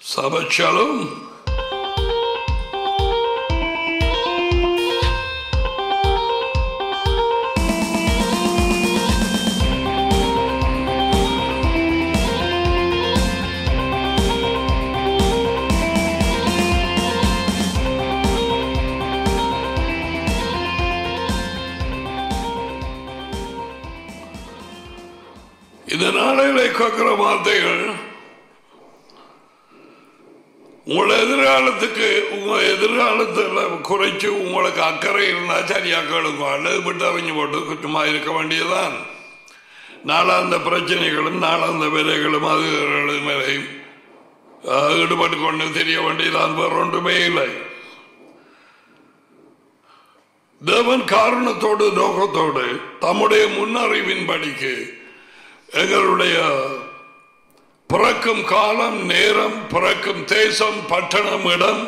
Shabbat Shalom. இந்த நாளிலே கேட்கிற வார்த்தைகள் உங்கள் எதிர்காலத்துக்கு உங்க எதிர்காலத்தில் குறைச்சு உங்களுக்கு அக்கறை இருந்தால் சரியா கேளுங்க அல்லது விட்டு அறிஞ்சு போட்டு குற்றமா இருக்க வேண்டியதுதான் நாளாந்த பிரச்சனைகளும் நாளாந்த விலைகளும் அது மேலையும் அஹ், ஈடுபட்டு கொண்டு தெரிய வேண்டியதான் வேறு ஒன்றுமே இல்லை தேவன் காரணத்தோடு நோக்கத்தோடு தம்முடைய முன்னறிவின் படிக்கு எங்களுடைய பிறக்கும் காலம் நேரம் பிறக்கும் தேசம் பட்டணம் இடம்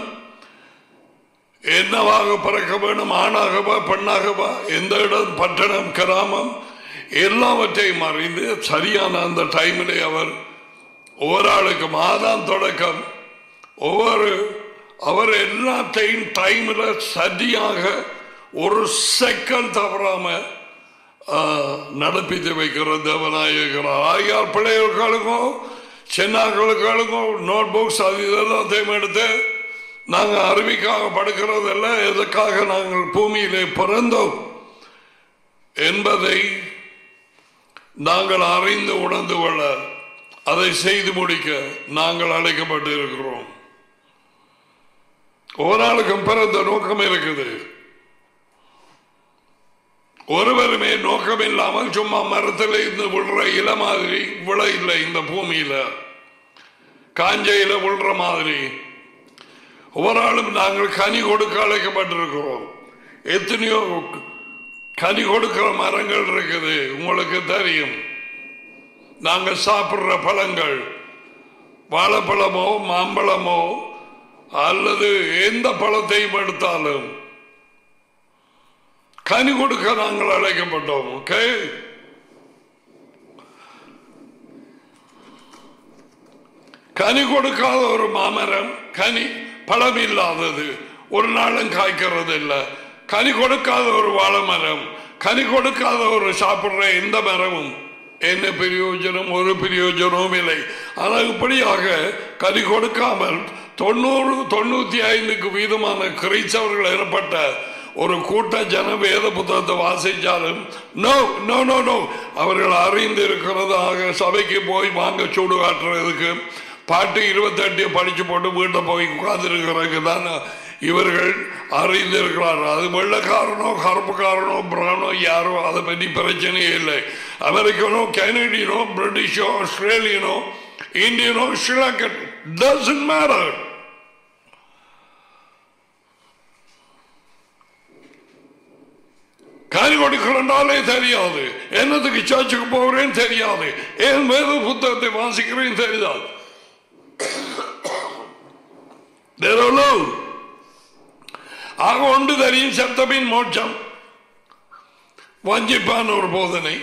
என்னவாக பிறக்க வேண்டும் ஆணாகவா பெண்ணாகவா எந்த இடம் பட்டணம் கிராமம் எல்லாவற்றையும் அறிந்து சரியான அந்த டைமிலே அவர் ஒவ்வொரு ஆளுக்கு மாதம் தொடக்கம் ஒவ்வொரு அவர் எல்லாத்தையும் டைமில் சரியாக ஒரு செகண்ட் தவறாம ஆஹ், நடப்பித்து வைக்கிற தேவனாயிருக்கிறார் ஆகியார் பிள்ளைகளுக்கும் சின்னாக்களுக்கும் நோட் புக்ஸ் அது இதெல்லாத்தையும் எடுத்து நாங்கள் அறிவிக்காக படுக்கிறதல்ல எதுக்காக நாங்கள் பூமியிலே பிறந்தோம் என்பதை நாங்கள் அறிந்து உணர்ந்து கொள்ள அதை செய்து முடிக்க நாங்கள் அழைக்கப்பட்டு இருக்கிறோம் ஒரு நாளுக்கும் பிறந்த நோக்கம் இருக்குது ஒருவருமே நோக்கம் இல்லாமல் சும்மா மரத்தில் இருந்து விழுற இல மாதிரி விழ இல்லை இந்த பூமியில காஞ்சையில விழுற மாதிரி ஒரு ஆளும் நாங்கள் கனி கொடுக்க அழைக்கப்பட்டிருக்கிறோம் எத்தனையோ கனி கொடுக்கிற மரங்கள் இருக்குது உங்களுக்கு தெரியும் நாங்க சாப்பிடுற பழங்கள் வாழைப்பழமோ மாம்பழமோ அல்லது எந்த பழத்தையும் எடுத்தாலும் கனி கொடுக்க நாங்கள் அழைக்கப்பட்டோம் ஓகே கனி கொடுக்காத ஒரு மாமரம் கனி பழம் இல்லாதது ஒரு நாளும் காய்க்கிறது இல்லை கனி கொடுக்காத ஒரு வாழை மரம் கனி கொடுக்காத ஒரு சாப்பிடுற எந்த மரமும் என்ன பிரயோஜனம் ஒரு பிரயோஜனமும் இல்லை ஆனால் இப்படியாக கனி கொடுக்காமல் தொண்ணூறு தொண்ணூத்தி ஐந்துக்கு வீதமான கிரைச்சவர்கள் ஏற்பட்ட ஒரு கூட்ட ஜன வேத புத்தகத்தை வாசிச்சாலும் நோ நோ நோ நோ அவர்கள் அறிந்து இருக்கிறதாக சபைக்கு போய் வாங்க சூடு காட்டுறதுக்கு பாட்டு இருபத்தெட்டு படிச்சு போட்டு வீட்டை போய் உட்கார்ந்துருக்கிறதுக்கு தான் இவர்கள் அறிந்து இருக்கிறார்கள் அது வெள்ளக்காரனோ கருப்புக்காரனோ பிரானோ யாரோ அதை பற்றி பிரச்சனையே இல்லை அமெரிக்கனோ கனடியனோ பிரிட்டிஷோ ஆஸ்திரேலியனோ இந்தியனோ ஸ்ரீலங்கன் டசன்ட் மேட்டர் கனி கொடுக்கிறனாலே தெரியாது என்னத்துக்கு சர்ச்சுக்கு போகிறேன்னு தெரியாது ஏன் வேத புத்தகத்தை வாசிக்கிறேன்னு தெரியாது They don't know. ஆக ஒன்று தெரியும் சத்தமின் மோட்சம் வஞ்சிப்பான ஒரு போதனை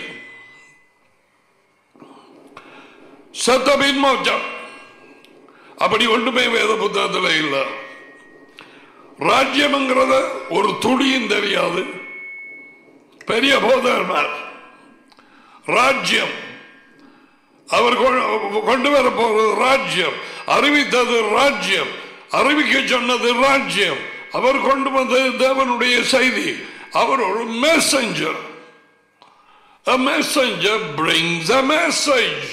சத்தமின் மோட்சம் அப்படி ஒன்றுமே வேத புத்தகத்தில் இல்லை ராஜ்யம்ங்கிறத ஒரு துளியும் தெரியாது பெரிய போதகர் ராஜ்யம் அவர் கொ- கொண்டு வர போறது ராஜ்யம் அறிவித்தது ராஜ்யம் அறிவிக்க சொன்னது ராஜ்யம் அவர் கொண்டு வந்தது தேவனுடைய செய்தி அவர் ஒரு messenger A messenger brings a message.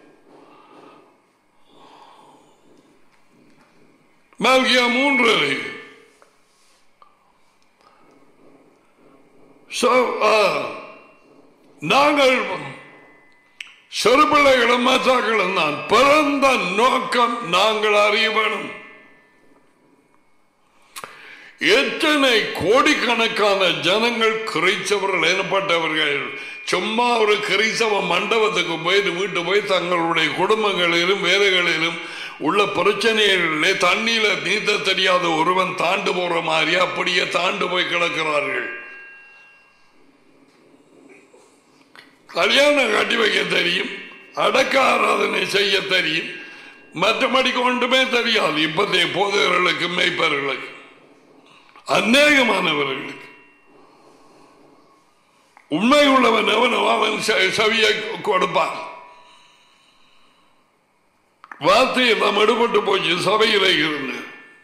மல்கியா மூன்று So, uh, நாங்கள் சிறு பிள்ளைகளும் மச்சாக்களும் தான் பிறந்த நோக்கம் நாங்கள் அறிய வேணும் எத்தனை கோடிக்கணக்கான ஜனங்கள் கிரைச்சவர்கள் எனப்பட்டவர்கள் சும்மா ஒரு கிரைச்சவ மண்டபத்துக்கு போயிட்டு வீட்டு போய் தங்களுடைய குடும்பங்களிலும் வேலைகளிலும் உள்ள பிரச்சனைகளிலே தண்ணியில நீந்த தெரியாத ஒருவன் தாண்டு போற மாதிரி அப்படியே தாண்டு போய் கிடக்கிறார்கள் கல்யாணம் கட்டி வைக்க தெரியும் அடக்க ஆராதனை செய்ய தெரியும் மற்றபடிக்கு ஒன்றுமே தெரியாது இப்பத்தைய போதகர்களுக்கு மெய்ப்பர்களுக்கு அநேகமானவர்களுக்கு உண்மை உள்ளவன் எவனோ அவன் செ- செவியை கொடுப்பான் வார்த்தை எல்லாம் எடுபட்டு போச்சு சபையிலே இருந்து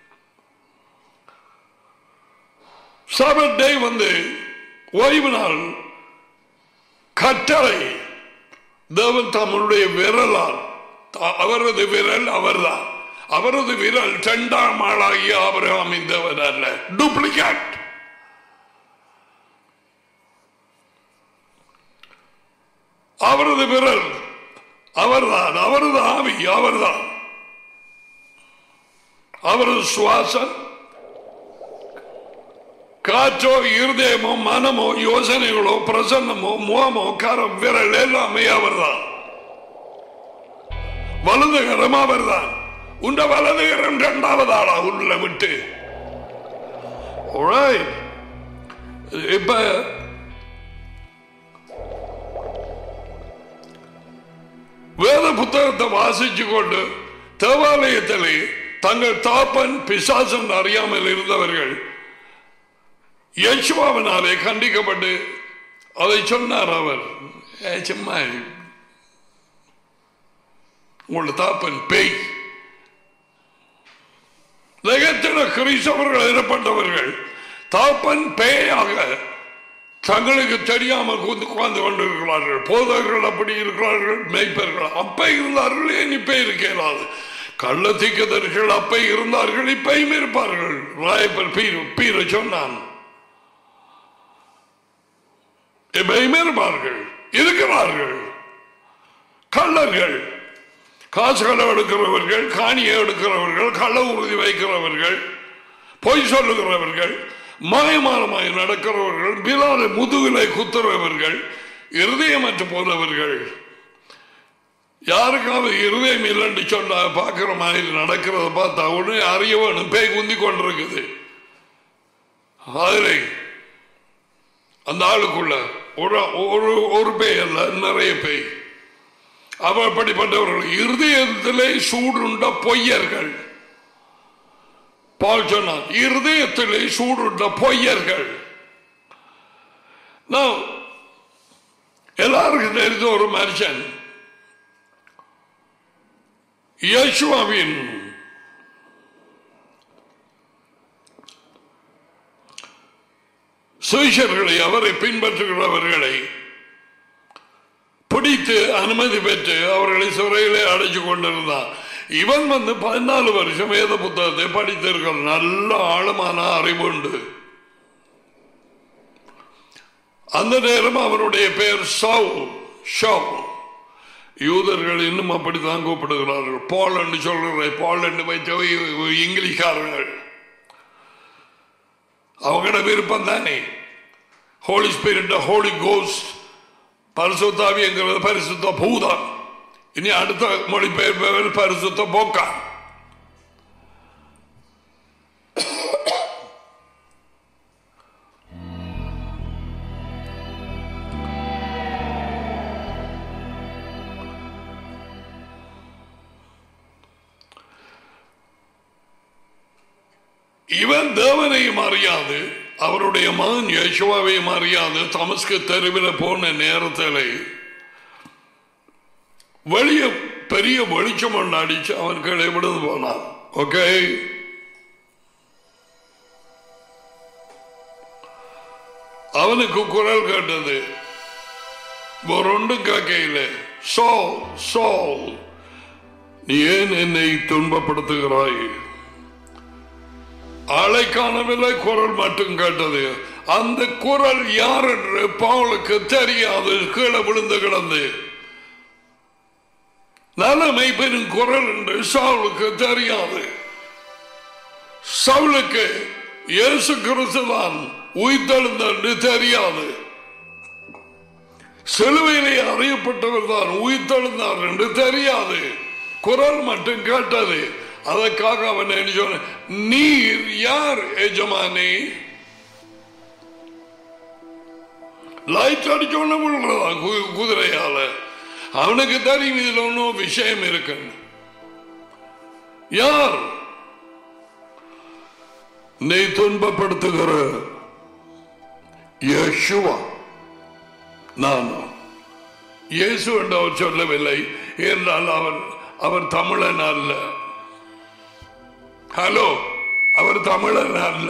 சபட்டை வந்து ஓய்வு நாள் கட்டளை தேவன் தம்முடைய விரலால் த- அவரது விரல் அவர்தான் அவரது விரல் இரண்டாம் ஆளாகிய ஆபிரகாமின் தேவன் அல்ல டூப்ளிகேட் அவரது விரல் அவர்தான் அவரது ஆவி அவர்தான் அவரது சுவாசம் காற்றோ இருதயமோ மனமோ யோசனைகளோ பிரசன்னமோ முகமோ கரம் விரல் எல்லாமே அவர்தான் வலதுகரம் அவர்தான் உண்ட வலதுகரம் இரண்டாவது ஆளா உள்ள விட்டு Alright. இப்ப வேத புத்தகத்தை வாசிச்சு கொண்டு தேவாலயத்திலே தங்கள் தாப்பன் பிசாசன் அறியாமல் இருந்தவர்கள் யேசுவாவினாலே கண்டிக்கப்பட்டு அதை சொன்னார் அவர் ஏ, சும்மா உங்கள் தாப்பன் பேய் லகத்தின கிறிஸ்தவர்கள் எனப்பட்டவர்கள் தாப்பன் பேயாக தங்களுக்கு தெரியாமல் கூந்து உட்கார்ந்து கொண்டிருக்கிறார்கள் போதகர்கள் அப்படி இருக்கிறார்கள் மெய்ப்பர்கள் அப்ப இருந்தார்கள் ஏன் இப்ப இருக்க இயலாது கள்ள தீக்கதர்கள் அப்ப இருந்தார்கள் இப்பயும் இருப்பார்கள் ராயப்பர் பீர் பீர சொன்னான் இப்பயும் இருப்பார்கள் இருக்கிறார்கள் கள்ளர்கள் காசுகளை எடுக்கிறவர்கள் காணியை எடுக்கிறவர்கள் கள்ள உறுதி வைக்கிறவர்கள் பொய் சொல்லுகிறவர்கள் மாயமானமாய் நடக்கிறவர்கள் பிலால முதுகிலை குத்துறவர்கள் இருதயமற்று போனவர்கள் யாருக்காவது இருதயம் இல்லைன்னு சொன்னா பார்க்கிற மாதிரி நடக்கிறத பார்த்தா உடனே அறிய வேணும் பேய் குந்தி கொண்டிருக்குது அதிலே அந்த ஆளுக்குள்ள ஒரு ஒரு ஒரு பேய் அல்ல நிறைய பேய் அவர் அப்படிப்பட்டவர்கள் இருதயத்திலே சூடுண்ட பொய்யர்கள் பால் சொன்னார் இருதயத்திலே சூடுண்ட பொய்யர்கள் Now, எல்லாருக்கும் தெரிந்த ஒரு மனுஷன் யேசுவாவின் சுவிசர்களை அவரை பின்பற்றுகிறவர்களை பிடித்து அனுமதி பெற்று அவர்களை சிறையிலே அடைச்சு கொண்டிருந்தான் இவன் வந்து பதினாலு வருஷம் வேத புத்தகத்தை படித்திருக்கான் நல்ல ஆழமான அறிவுண்டு அந்த நேரம் அவனுடைய பெயர் சவு ஷவ் யூதர்கள் இன்னும் அப்படித்தான் கூப்பிடுகிறார்கள் பால் என்று சொல்கிற பால் என்று வைத்த இங்கிலீஷ்காரர்கள் அவங்களோட விருப்பம் தானே ஹோலி ஸ்பிரிட் ஹோலி கோஸ்ட் பரிசுத்தாவிங்கிறது பரிசுத்த பூதம் இனி அடுத்த மொழிபெயர்ப்பவர் பரிசுத்த போக்கா இவன் தேவனையும் அறியாது அவருடைய மகன் யேசுவாவையும் அறியாது தமஸ்கு தெருவில் போன நேரத்தில் வெளியே பெரிய வெளிச்சம் ஒன்று அடிச்சு அவன் கீழே விழுந்து போனான் ஓகே அவனுக்கு குரல் கேட்டது ஒரு ஒன்றும் கேட்கையில் சோ சோ நீ ஏன் என்னை துன்பப்படுத்துகிறாய் ஆளை காணவில்லை குரல் மட்டும் கேட்டது அந்த குரல் யார் என்று பவுலுக்கு தெரியாது கீழே விழுந்து கிடந்து நலமை பெரும் குரல் என்று சவுலுக்கு தெரியாது சவுலுக்கு இயேசு கிறிஸ்துதான் உயிர்த்தெழுந்த என்று தெரியாது சிலுவையிலே அறியப்பட்டவர் தான் உயிர்த்தெழுந்தார் என்று தெரியாது குரல் மட்டும் கேட்டது அதற்காக அவன் என்ன சொன்ன நீர் யார் எஜமானி லைட் அடிச்சோன்னு விழுறதான் கு- குதிரையால அவனுக்கு தெரியும் இதுல ஒன்றும் விஷயம் இருக்கு யார் நீ துன்பப்படுத்துகிற யேசுவா நான் இயேசு என்று அவர் சொல்லவில்லை என்றால் அவர் அவர் தமிழன் அல்ல ஹலோ அவர் தமிழன் அல்ல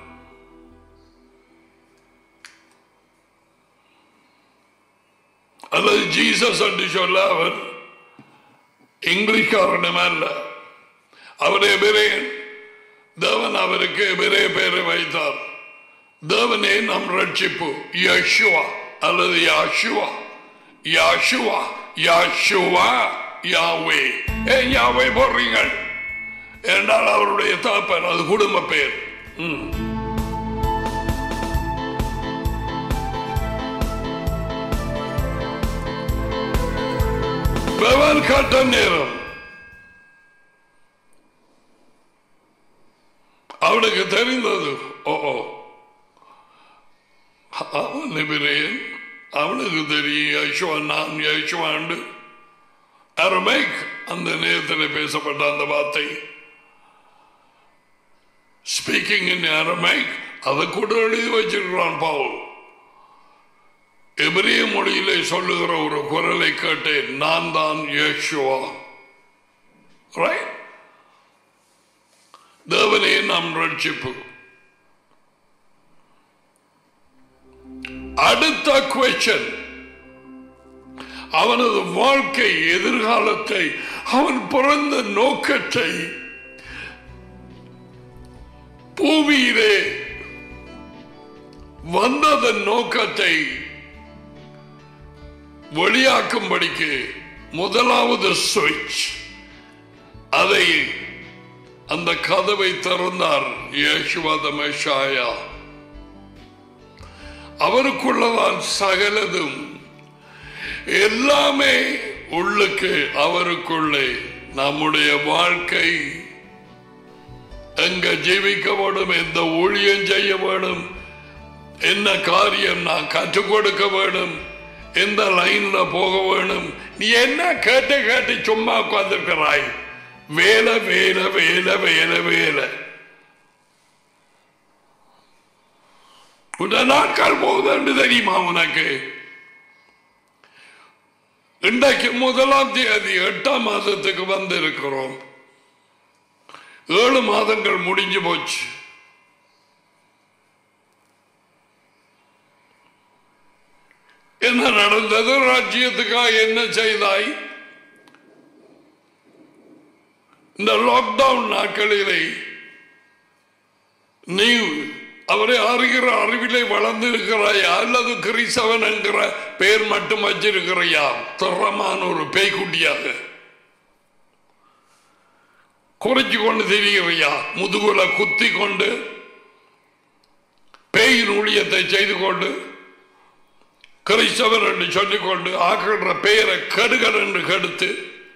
அல்லது ஜீசஸ் என்று சொல்ல அவர் இங்கிலீஷ்காரனும் அல்ல அவர் எபிரேன் தேவன் அவருக்கு எபிரே பேரை வைத்தார் தேவனே நம் ரட்சிப்பு யஷுவா அல்லது யாஷுவா யாஷுவா யாஷுவா யாவே ஏன் யாவே போடுறீங்கள் என்றால் அவருடைய தாப்பன் அது குடும்ப பேர் ம். பெவல் கட்ட நேரம் அவனுக்கு தெரிந்தது ஓ ஓ அவன் எபிரேயன் அவனுக்கு தெரியும் யசுவா நான் யசுவாண்டு அரமைக் அந்த நேரத்தில் பேசப்பட்ட அந்த வார்த்தை ஸ்பீக்கிங் இன் அரமைக் அதை கூட எழுதி வச்சிருக்கிறான் பவுல் எபிரிய மொழியிலே சொல்லுகிற ஒரு குரலை கேட்டேன் நான் தான் யேசுவா ரைட் தேவனே நம் ரட்சிப்பு அடுத்த கொஸ்டின் அவனது வாழ்க்கை எதிர்காலத்தை அவன் பிறந்த நோக்கத்தை பூமியிலே வந்ததன் நோக்கத்தை வெளியாக்கும்படிக்கு முதலாவது சுவிட்ச் அதை அந்த கதவை திறந்தார் இயேசுவாத மெஷாயா அவருக்குள்ளதான் சகலதும் எல்லாமே உள்ளுக்கு அவருக்குள்ளே நம்முடைய வாழ்க்கை எங்க ஜீவிக்க வேணும் எந்த ஊழியம் செய்ய வேணும் என்ன காரியம் நான் கற்றுக் கொடுக்க வேணும் எந்த லைன்ல போக வேணும் நீ என்ன கேட்டு கேட்டு சும்மா உட்கார்ந்துருக்கிறாய் வேலை வேலை வேலை வேலை வேலை உன்ன நாட்கள் போகுதுன்னு தெரியுமா உனக்கு இன்றைக்கு முதலாம் தேதி எட்டாம் மாதத்துக்கு வந்து இருக்கிறோம் ஏழு மாதங்கள் முடிஞ்சு போச்சு என்ன நடந்தது ராஜ்யத்துக்காக என்ன செய்தாய் இந்த லாக்டவுன் நாட்களிலே நீ அவரை அறிகிற அறிவிலே வளர்ந்து இருக்கிறாயா அல்லது கிறிஸ்தவன் என்கிற பெயர் மட்டும் வச்சிருக்கிறையா திறமான ஒரு பேய்க்குட்டியாக குறைச்சு கொண்டு தெரிகிறையா முதுகுல குத்தி கொண்டு பேயின் ஊழியத்தை செய்து கொண்டு கிறிஸ்தவர் என்று சொல்லிக்கொண்டு ஆக்கின்ற பெயரை கடுகர் என்று கெடுத்து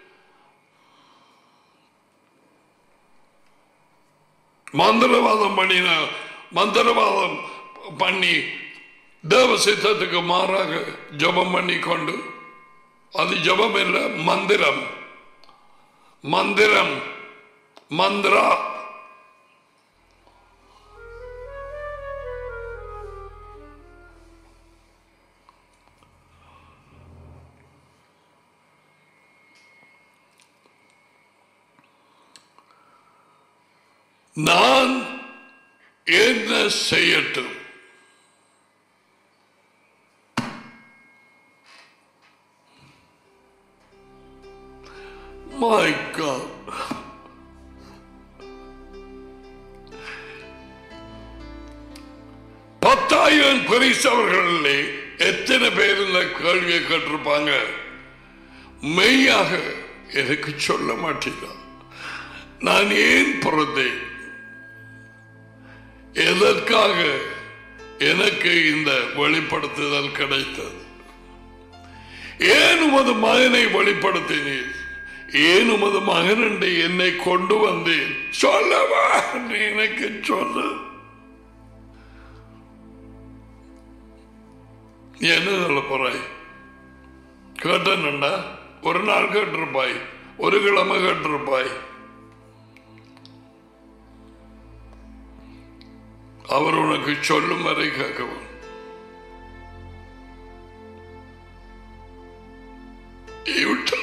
மந்திரவாதம் பண்ணின மந்திரவாதம் பண்ணி தேவ சித்தத்துக்கு மாறாக ஜபம் பண்ணி கொண்டு அது ஜபம் இல்லை மந்திரம் மந்திரம் மந்திரா நான் என்ன செய்யட்டும் My God. பத்தாயிரம் பரிசவர்களிலே எத்தனை பேர் இந்த கேள்வியை கேட்டிருப்பாங்க மெய்யாக எனக்கு சொல்ல மாட்டேங்க நான் ஏன் பிறந்தேன் எதற்காக எனக்கு இந்த வெளிப்படுத்துதல் கிடைத்தது ஏன் உமது மகனை வெளிப்படுத்தினீர் ஏன் உமது மகன் என்று என்னை கொண்டு வந்தேன் சொல்லவா நீ எனக்கு சொல்லு நீ என்ன சொல்ல போறாய் கேட்டா ஒரு நாள் கேட்டிருப்பாய் ஒரு கிழமை கேட்டிருப்பாய் அவர் உனக்கு சொல்லும் வரை கேட்கவும் விட்டார்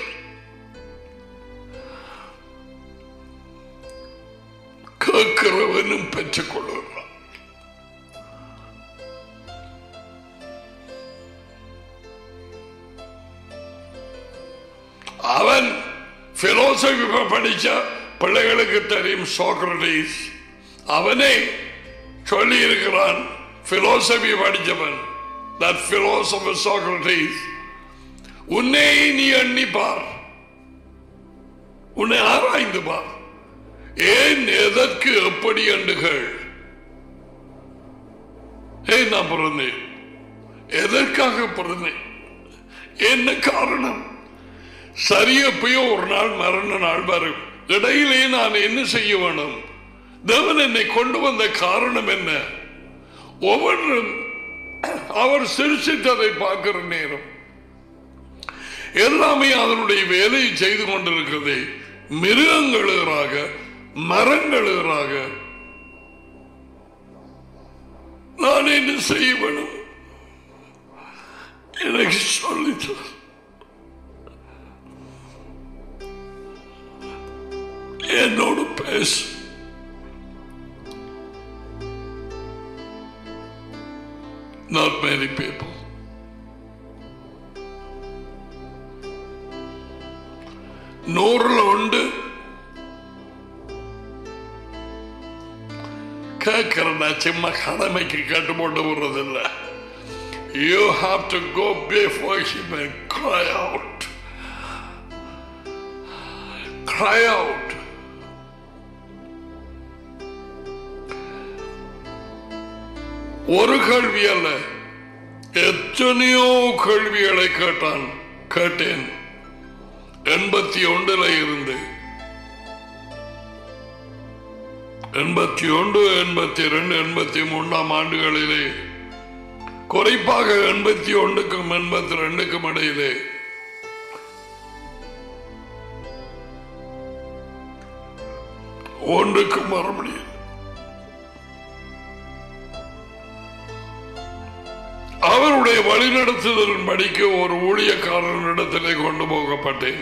கேட்கிறவனும் பெற்றுக் கொள்கிறான் அவன் பிலோசபி படிச்ச பிள்ளைகளுக்கு தெரியும் சோக்ரட்டிஸ் அவனே சொல்லி இருக்கிறான் பிலோசபி படிச்சவன் that philosopher Socrates உன்னை நீ எண்ணிப்பார் உன்னை ஆராய்ந்து பார் ஏன் எதற்கு எப்படி எண்டுகள் ஏன் நான் பிறந்தேன் எதற்காக பிறந்தேன் என்ன காரணம் சரியப்பையோ ஒரு நாள் மரண நாள் வரும் இடையிலே நான் என்ன செய்ய வேணும் தேவன் என்னை கொண்டு வந்த காரணம் என்ன ஒவ்வொன்றும் அவர் சிரிச்சிட்டதை பார்க்கிற நேரம் எல்லாமே அதனுடைய வேலையை செய்து கொண்டிருக்கிறது மிருகங்களுறாக மரங்களுறாக நான் என்ன செய்ய வேணும் எனக்கு சொல்லித்தார் என்னோடு பேசு Not many people. நூறுல உண்டு கேட்கிறேன் சும்மா கடமைக்கு கட்டு போட்டு விடுறதில்ல you have to go before him and cry out cry out ஒரு கேள்வி அல்ல எத்தனையோ கேள்விகளை கேட்டான் கேட்டேன் எண்பத்தி ஒன்றுல இருந்து எண்பத்தி ஒன்று எண்பத்தி ரெண்டு எண்பத்தி மூன்றாம் ஆண்டுகளிலே குறிப்பாக எண்பத்தி ஒன்றுக்கும் எண்பத்தி ரெண்டுக்கும் இடையிலே ஒன்றுக்கும் வர முடியும் அவருடைய வழிநடத்துதலின் படிக்க ஒரு ஊழியக்காரனிடத்திலே கொண்டு போகப்பட்டேன்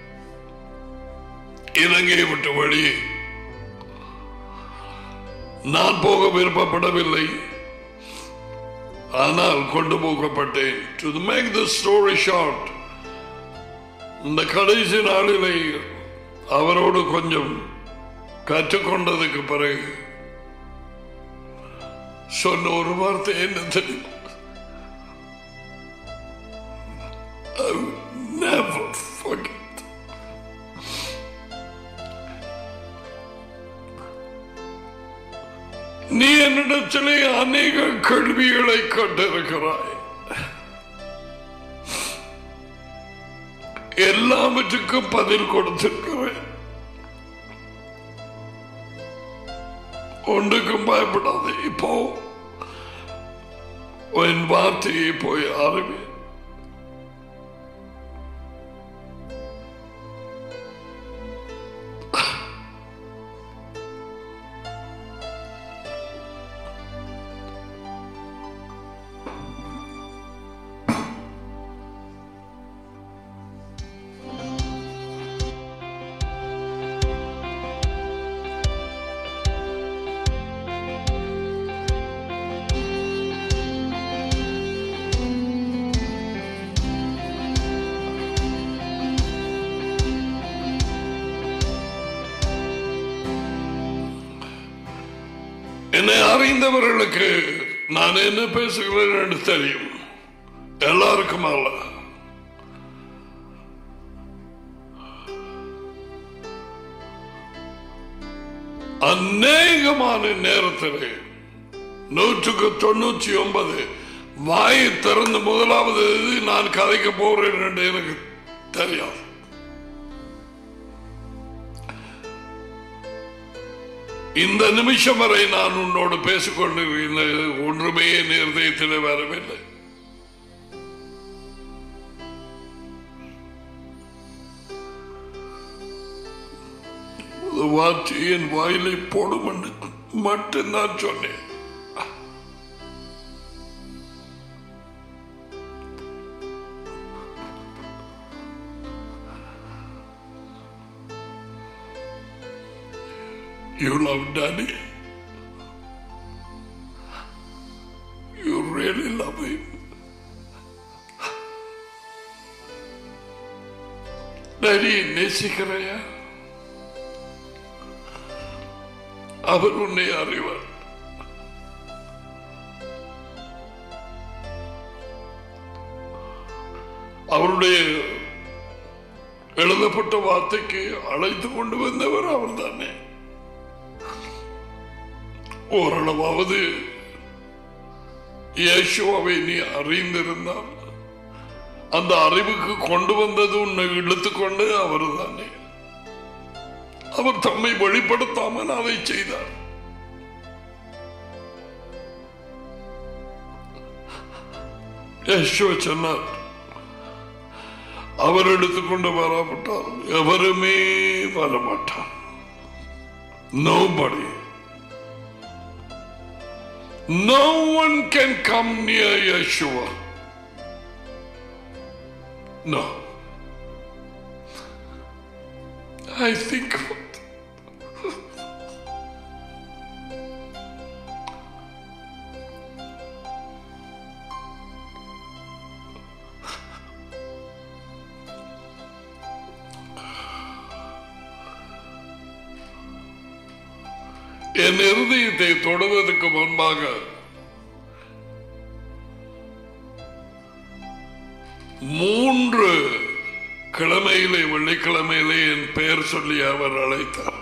இலங்கையை விட்டு வழியே நான் போக விருப்பப்படவில்லை ஆனால் கொண்டு போகப்பட்டேன் to make the story short இந்த கடைசி நாளிலே அவரோடு கொஞ்சம் கற்றுக்கொண்டதுக்கு பிறகு சொன்ன ஒரு வார்த்தை என்ன தெரியும் I will never forget. நீ என்னிடத்திலே அநேக கேள்விகளை கண்டிருக்கிறாய் எல்லாவற்றுக்கும் பதில் கொடுத்திருக்கிறேன் ஒன்றுக்கும் பயப்படாது இப்போ என் வார்த்தையை போய் ஆரம்பி என்னை அறிந்தவர்களுக்கு நான் என்ன பேசுகிறேன் என்று தெரியும் எல்லாருக்கும் அல்ல அநேகமான நேரத்திலே நூற்றுக்கு தொண்ணூற்றி ஒன்பது வாயை திறந்து முதலாவது இது நான் கதைக்க போறேன் என்று எனக்கு தெரியாது இந்த நிமிஷம் வரை நான் உன்னோடு பேசிக்கொண்டிருக்கின்ற ஒன்றுமே என் இருதயத்தில் வரவில்லை ஒரு வார்த்தை என் வாயிலை போடும் என்று மட்டும் நான் சொன்னேன் You love daddy. You really love him. Daddy நேசிக்கிறையா அவர் உன்னை அறிவார் அவருடைய எழுதப்பட்ட வார்த்தைக்கு அழைத்து கொண்டு வந்தவர் அவர்தானே ஓரளவாவது இயேசுவை நீ அறிந்திருந்தால் அந்த அறிவுக்கு கொண்டு வந்தது உன்னை இழுத்துக்கொண்டு அவர் தானே அவர் தம்மை வெளிப்படுத்தாமல் அதை செய்தார் யேசுவ சொன்னார் அவர் எடுத்துக்கொண்டு வராவிட்டால் எவருமே வரமாட்டான் nobody No one can come near Yeshua. No. I think what? என் இருதயத்தை தொடுவதற்கு முன்பாக மூன்று கிழமையிலே வெள்ளிக்கிழமையிலே என் பெயர் சொல்லி அவர் அழைத்தார்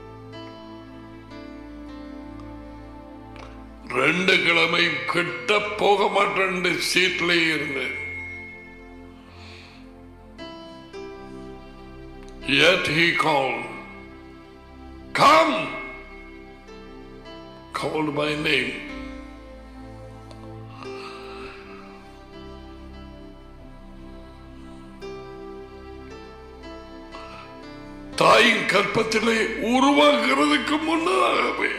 ரெண்டு கிழமை கிட்ட போக மாட்டேன் சீட்லே இருந்தேன் Yet he called, Come! Called my name. தாயின் கற்பத்திலே உருவாக்குறதுக்கு முன்னதாகவே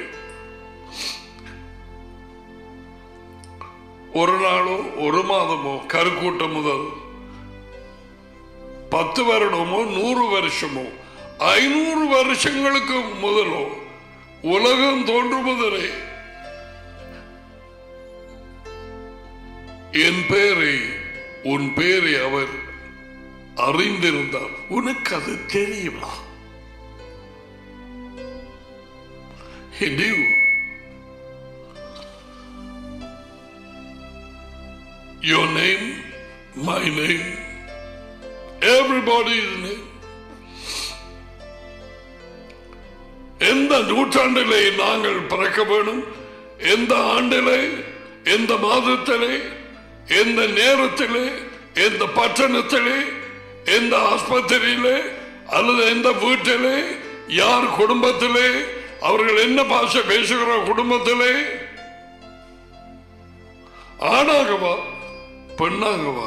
ஒரு நாளோ ஒரு மாதமோ கருக்கூட்டம் முதல் பத்து வருடமோ நூறு வருஷமோ ஐநூறு வருஷங்களுக்கு முதலோ உலகம் தோன்றும் முதலே என் பெயரை உன் பெயரை அவர் அறிந்திருந்தார் உனக்கு அது தெரியுமா He knew. Your name, my name, everybody's name. எந்த நூற்றாண்டிலே நாங்கள் பிறக்க வேணும் எந்த ஆண்டிலே எந்த மாதத்திலே எந்த நேரத்திலே எந்த பட்டணத்திலே எந்த ஆஸ்பத்திரியிலே அல்லது எந்த வீட்டிலே யார் குடும்பத்திலே அவர்கள் என்ன பாஷை பேசுகிற குடும்பத்திலே ஆணாகவா பெண்ணாகவா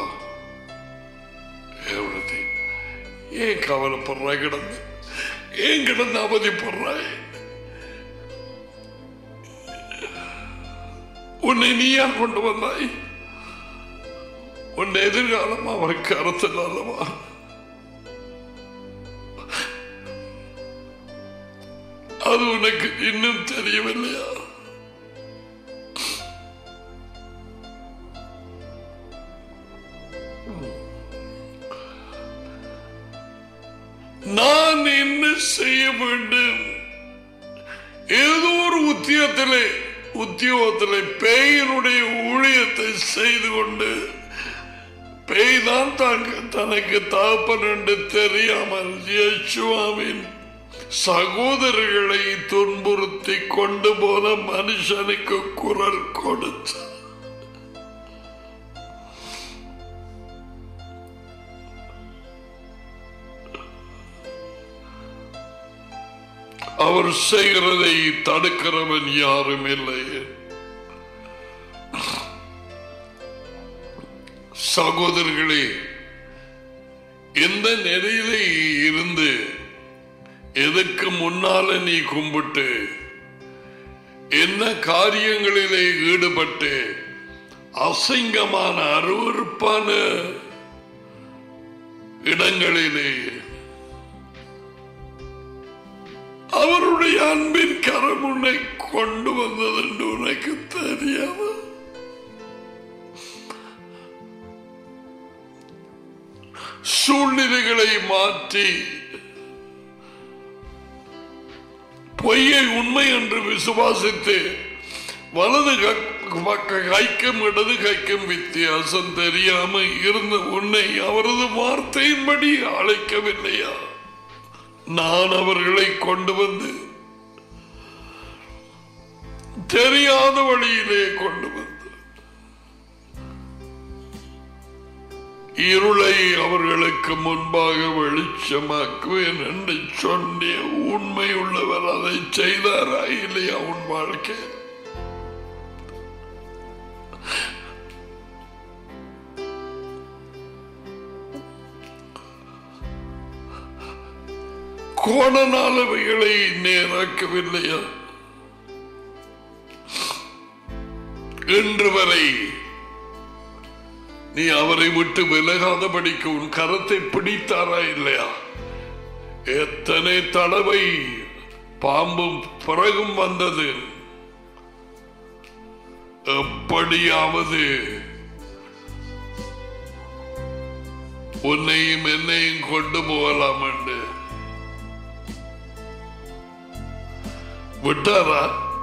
எவ்வளவு ஏன் கவலைப்படுறாய் கிடந்து ஏன் கிடந்து அவதிப்படுறாய் உன்னை நீயா கொண்டு வந்தாய் உன் எதிர்காலம் அவருக்கு அரசல் அல்லவா அது உனக்கு இன்னும் தெரியவில்லையா நான் என்ன செய்ய வேண்டும் ஏதோ ஒரு உத்தியோகத்திலே உத்தியோகத்திலே பேயினுடைய ஊழியத்தை செய்து கொண்டு பேய் தான் தாங்க தனக்கு தகப்பன் என்று தெரியாமல் யேசுவாவின் சகோதரர்களை துன்புறுத்தி கொண்டு போன மனுஷனுக்கு குரல் கொடுத்து அவர் செய்கிறதை தடுக்கிறவன் யாரும் இல்லை சகோதரர்களே எந்த நிலையிலே இருந்து எதற்கு முன்னால நீ கும்பிட்டு என்ன காரியங்களிலே ஈடுபட்டு அசிங்கமான அருவறுப்பான இடங்களிலே அவருடைய அன்பின் கரம் உன்னை கொண்டு வந்தது என்று உனக்கு தெரியாதா சூழ்நிலைகளை மாற்றி பொய்யை உண்மை என்று விசுவாசித்து வலது க- பக்க கைக்கும் இடது கைக்கும் வித்தியாசம் தெரியாம இருந்த உன்னை அவரது வார்த்தையின்படி அழைக்கவில்லையா நான் அவர்களை கொண்டு வந்து தெரியாத வழியிலே கொண்டு வந்து இருளை அவர்களுக்கு முன்பாக வெளிச்சமாக்குவேன் என்று சொன்னிய உண்மை உள்ளவர் அதை செய்தாரா இல்லையா உன் வாழ்க்கை கோணனாலவைகளை நேராக்கவில்லையா இன்று வரை நீ அவரை விட்டு விலகாதபடிக்கு உன் கரத்தை பிடித்தாரா இல்லையா எத்தனை தடவை பாம்பும் பிறகும் வந்தது எப்படியாவது உன்னையும் என்னையும் கொண்டு போகலாம் என்று விட்டாரா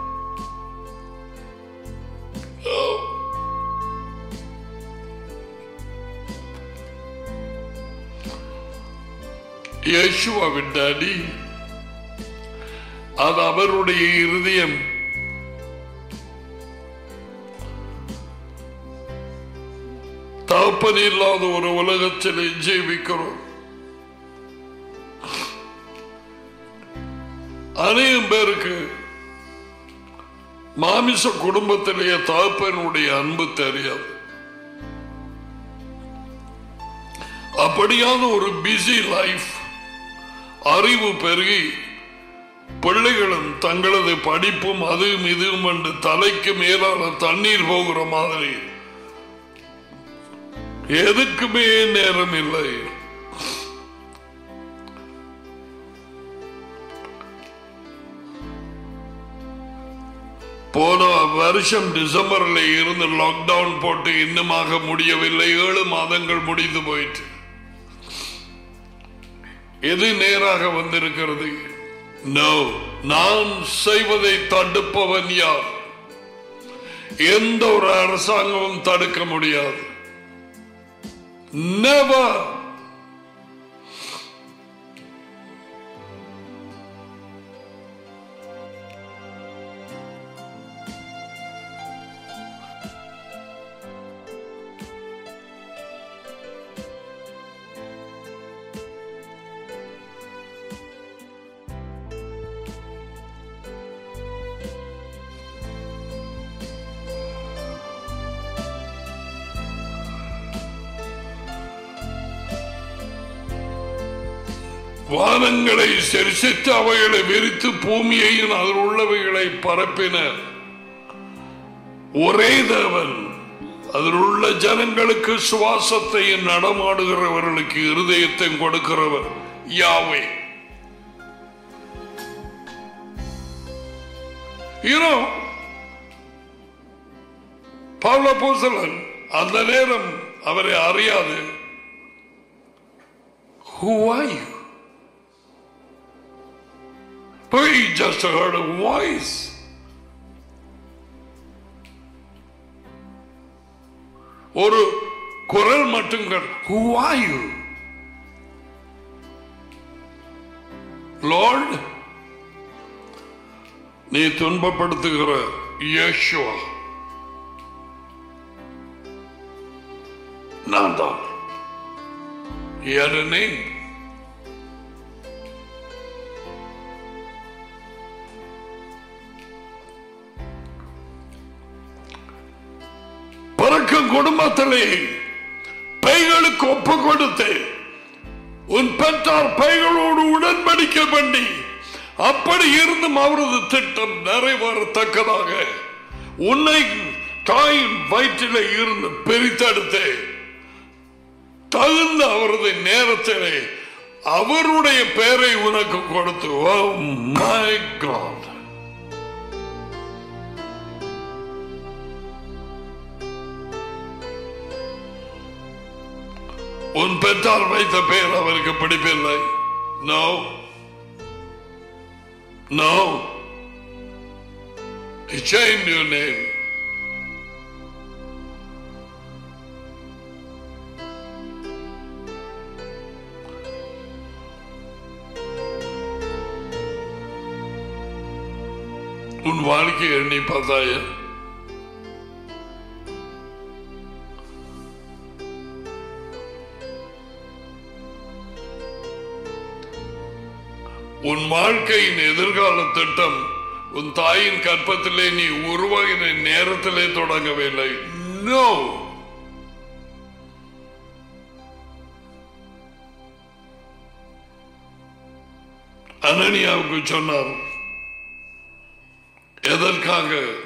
யேசுவாவின் டாடி அது அவருடைய இருதயம் தகப்பன் இல்லாத ஒரு உலகத்தில் ஜீவிக்கிறோம் அநேகம் பேருக்கு மாமிச குடும்பத்திலேயே தகப்பனுடைய அன்பு தெரியாது அப்படியான ஒரு பிஸி லைஃப் அறிவு பெருகி பிள்ளைகளும் தங்களது படிப்பும் அதுவும் இதுவும் என்று தலைக்கு மேலான தண்ணீர் போகிற மாதிரி எதுக்குமே நேரம் இல்லை போன வருஷம் டிசம்பர்ல இருந்து லாக்டவுன் போட்டு இன்னுமாக முடியவில்லை ஏழு மாதங்கள் முடிந்து போயிற்று எது நேராக வந்திருக்கிறது நோ நான் செய்வதை தடுப்பவன் யார் எந்த ஒரு அரசாங்கமும் தடுக்க முடியாது Never. வானங்களை சரிசித்து அவைகளை விரித்து பூமியையும் அதில் உள்ளவைகளை பரப்பினர் ஒரே தேவன் அதில் உள்ள ஜனங்களுக்கு சுவாசத்தையும் நடமாடுகிறவர்களுக்கு இருதயத்தையும் கொடுக்கிறவர் யாவே யூனோ பவுல பூசலன் அந்த நேரம் அவரை அறியாது Who are you? But he just heard a voice. ஒரு குரல் மட்டும் கேட்டு, Who are you? Lord, நீ துன்பப்படுத்துகிற யேசுவா நான் தான் He had a name. பிறக்கும் குடும்பத்திலே பைகளுக்கு ஒப்பு கொடுத்து உன் பெற்றார் பைகளோடு உடன்படிக்கை பண்ணி அப்படி இருந்தும் அவரது திட்டம் நிறைவேறத்தக்கதாக உன்னை தாயின் வயிற்றிலே இருந்து பிரித்தெடுத்து தகுந்த அவரது நேரத்திலே அவருடைய பெயரை உனக்கு கொடுத்து ஓ மை காட் உன் பெற்றார் வைத்த பெயர் அவருக்கு பிடிப்பில்லை no no He changed your name. உன் வாழ்க்கை எண்ணி பார்த்தாய உன் வாழ்க்கையின் எதிர்கால திட்டம் உன் தாயின் கற்பத்திலே நீ உருவாகின நேரத்திலே தொடங்கவில்லை நோ அனனியாவுக்கு சொன்னார் எதற்காக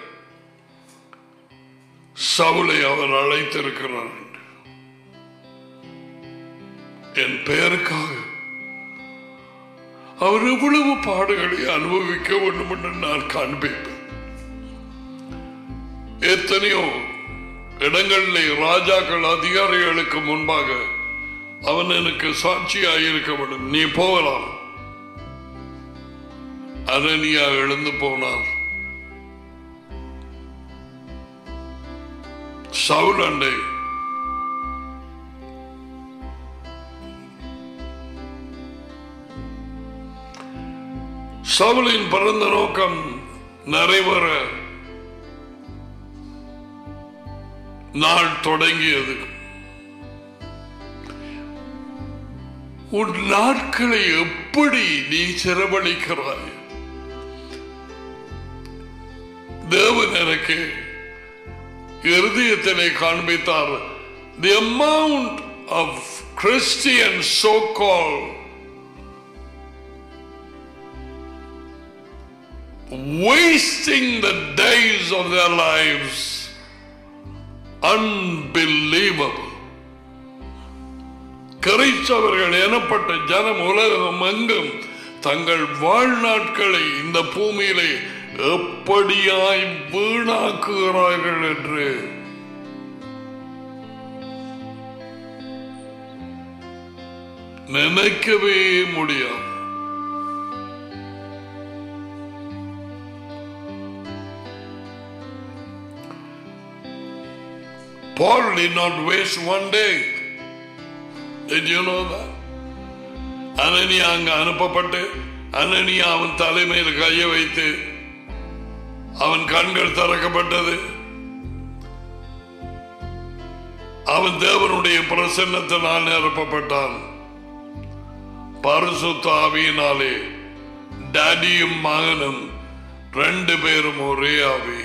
சவுலை அவர் அழைத்திருக்கிறார் என்று. என் பெயருக்காக அவர் எவ்வளவு பாடுகளை அனுபவிக்க வேண்டும் என்று நான் காண்பிப்பேன் எத்தனையோ இடங்களிலே ராஜாக்கள் அதிகாரிகளுக்கு முன்பாக அவன் எனக்கு சாட்சியாக இருக்க வேண்டும் நீ போகலாம் அனனியா எழுந்து போனார் சவுல் அண்டை சவுலின் பிறந்த நோக்கம் நிறைவேற நாள் தொடங்கியது உன் நாட்களை எப்படி நீ செலவழிக்கிறாய் தேவன் எனக்கு இருதயத்திலே காண்பித்தார் the amount of Christian so call wasting the days of their lives unbelievable கிறிஸ்தவர்கள் எனப்பட்ட ஜனம் உலகம் எங்கும் தங்கள் வாழ்நாட்களை இந்த பூமியிலே எப்படியாய் வீணாக்குகிறார்கள் என்று நினைக்கவே முடியாது Paul did not waste one day. Did you know that? அனனியா அங்க அனுப்பப்பட்டு அனனியா அவன் தலைமையில் கையை வைத்து அவன் கண்கள் திறக்கப்பட்டது அவன் தேவனுடைய பிரசன்னத்தினால் நிரப்பப்பட்டான் பரிசுத்த ஆவியினாலே டாடியும் மகனும் ரெண்டு பேரும் ஒரே ஆவி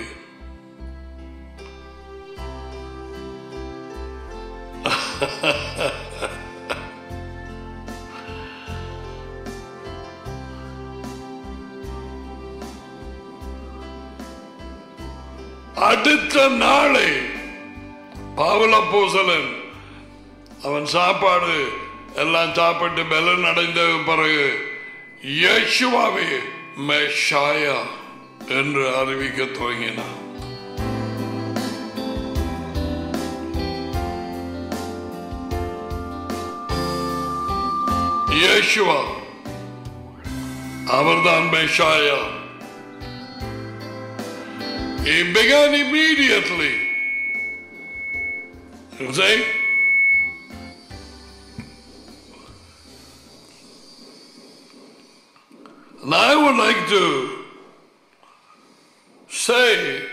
அடுத்த நாளை பாவல பூசலன் அவன் சாப்பாடு எல்லாம் சாப்பிட்டு பலன் அடைந்த பிறகு யேசுவாவே மெஷாயா என்று அறிவிக்க துவங்கினான் யேசுவா அவர்தான் மெஷாயா He began immediately. You see? And I would like to say,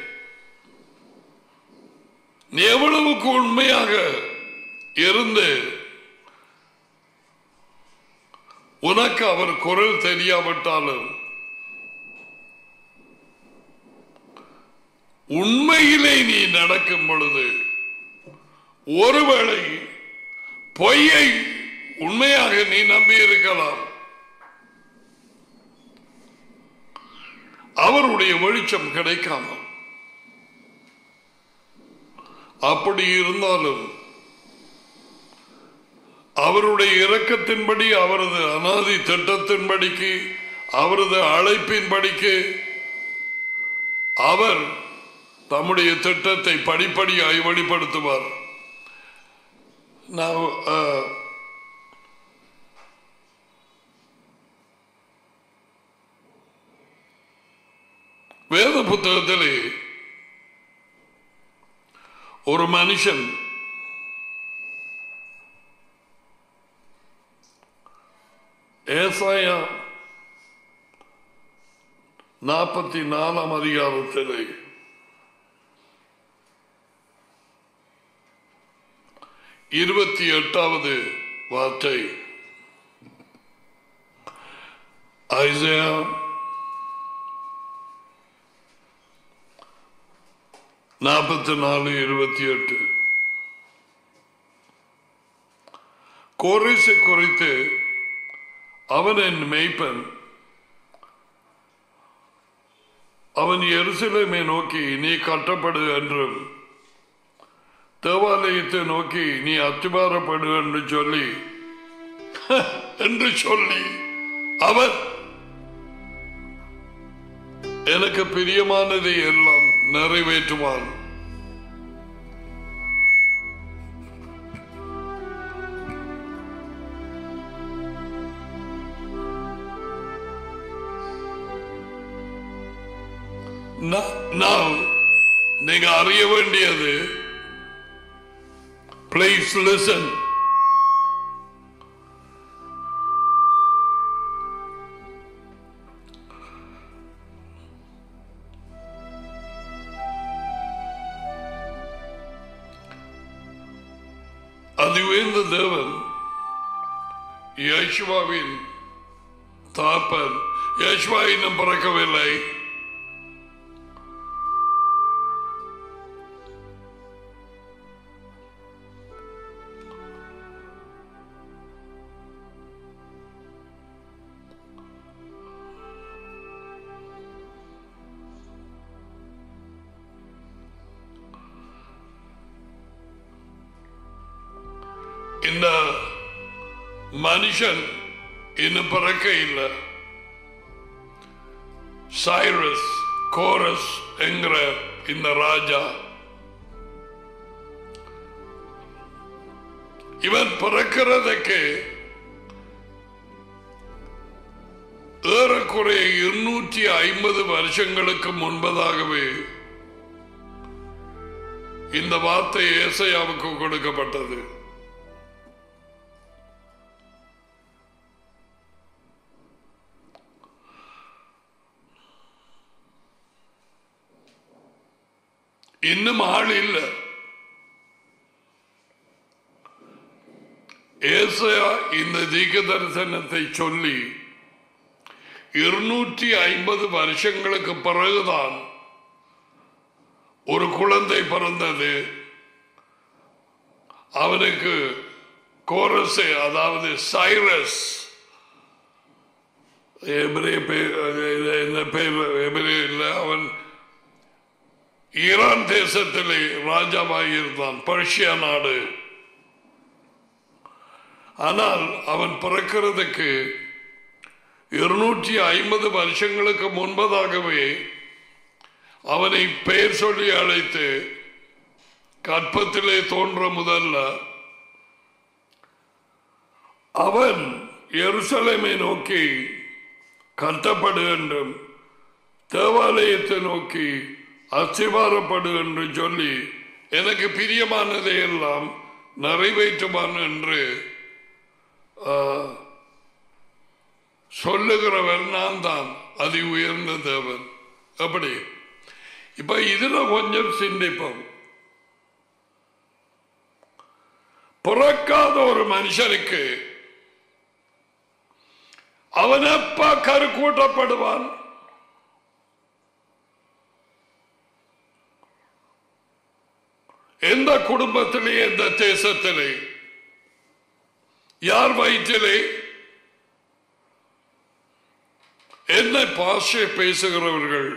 நீ எவ்வளவுக்கு உண்மையாக இருந்து உனக்கு அவர் குரல் தெரியாவிட்டாலும் உண்மையிலே நீ நடக்கும் பொழுது ஒருவேளை பொய்யை உண்மையாக நீ நம்பி இருக்கலாம் அவருடைய வெளிச்சம் கிடைக்காமல் அப்படி இருந்தாலும் அவருடைய இரக்கத்தின்படி அவரது அனாதி திட்டத்தின்படிக்கு அவரது அழைப்பின்படிக்கு அவர் தம்முடைய திட்டத்தை படிப்படியாய் வெளிப்படுத்துவார் நான் அஹ், வேத புத்தகத்திலே ஒரு மனுஷன் ஏசாயா நாற்பத்தி நாலாம் அதிகாரத்திலே இருபத்தி எட்டாவது வார்த்தை ஐசையா நாற்பத்தி நாலு இருபத்தி எட்டு கோரிசை குறித்து அவன் என் மெய்ப்பன் அவன் எருசலேமை நோக்கி நீ கட்டப்படு என்றும் தேவாலயத்தை நோக்கி நீ அத்திபாரப்படு என்று சொல்லி என்று சொல்லி அவர் எனக்கு பிரியமானதை எல்லாம் நிறைவேற்றுவான் நா- நாம் நீங்க அறிய வேண்டியது பிளீஸ் லிசன் அது உயர்ந்த தேவன் யேசுவாவின் தாப்பன் யேசுவா இன்னும் பிறக்கவில்லை இந்த மனுஷன் இன்னும் பிறக்க இல்லை சைரஸ் கோரஸ் என்கிற இந்த ராஜா இவன் பிறக்கிறதுக்கு ஏறக்குறைய இருநூற்றி ஐம்பது வருஷங்களுக்கு முன்பதாகவே இந்த வார்த்தை ஏசையாவுக்கு கொடுக்கப்பட்டது இன்னும் ஆள் இல்லை ஏசையா இந்த தீர்க்க தரிசனத்தை சொல்லி இருநூற்றி ஐம்பது வருஷங்களுக்கு பிறகுதான் ஒரு குழந்தை பிறந்தது அவனுக்கு கோரசு அதாவது சைரஸ் எபிரே பேர் இந்த பேர் எபிரே இல்லை அவன் ஈரான் தேசத்திலே ராஜாவாக இருந்தான் பர்ஷியா நாடு ஆனால் அவன் பிறக்கிறதுக்கு இருநூற்றி ஐம்பது வருஷங்களுக்கு முன்பதாகவே அவனை பெயர் சொல்லி அழைத்து கற்பத்திலே தோன்ற முதல்ல அவன் எருசலேமை நோக்கி கட்டப்படு என்றும் தேவாலயத்தை நோக்கி அஸ்திவாரப்படு என்று சொல்லி எனக்கு பிரியமானதை எல்லாம் நிறைவேற்றுவான் என்று ஆ, சொல்லுகிறவர் நான் தான் அதி உயர்ந்த தேவன் அப்படி இப்ப இதுல கொஞ்சம் சிந்திப்போம் பிறக்காத ஒரு மனுஷனுக்கு அவன் எப்ப கருக்கூட்டப்படுவான் எந்த குடும்பத்திலே எந்த தேசத்திலே யார் வயிற்றிலே என்ன பாஷை பேசுகிறவர்கள்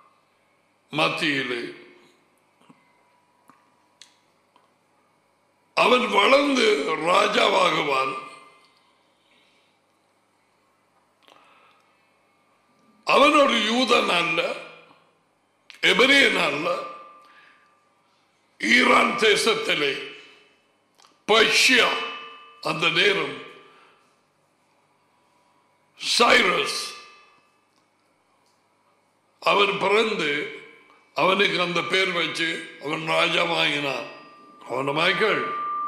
மத்தியிலே அவன் வளர்ந்து ராஜாவாகுவான் அவன் ஒரு யூதன் அல்ல எபிரேயன் அல்ல ஈரான் தேசத்திலே பர்ஷியா அந்த நேரம் சைரஸ் அவன் பிறந்து அவனுக்கு அந்த பேர் வச்சு அவன் ராஜா வாங்கினான் அவன மைக்கேள்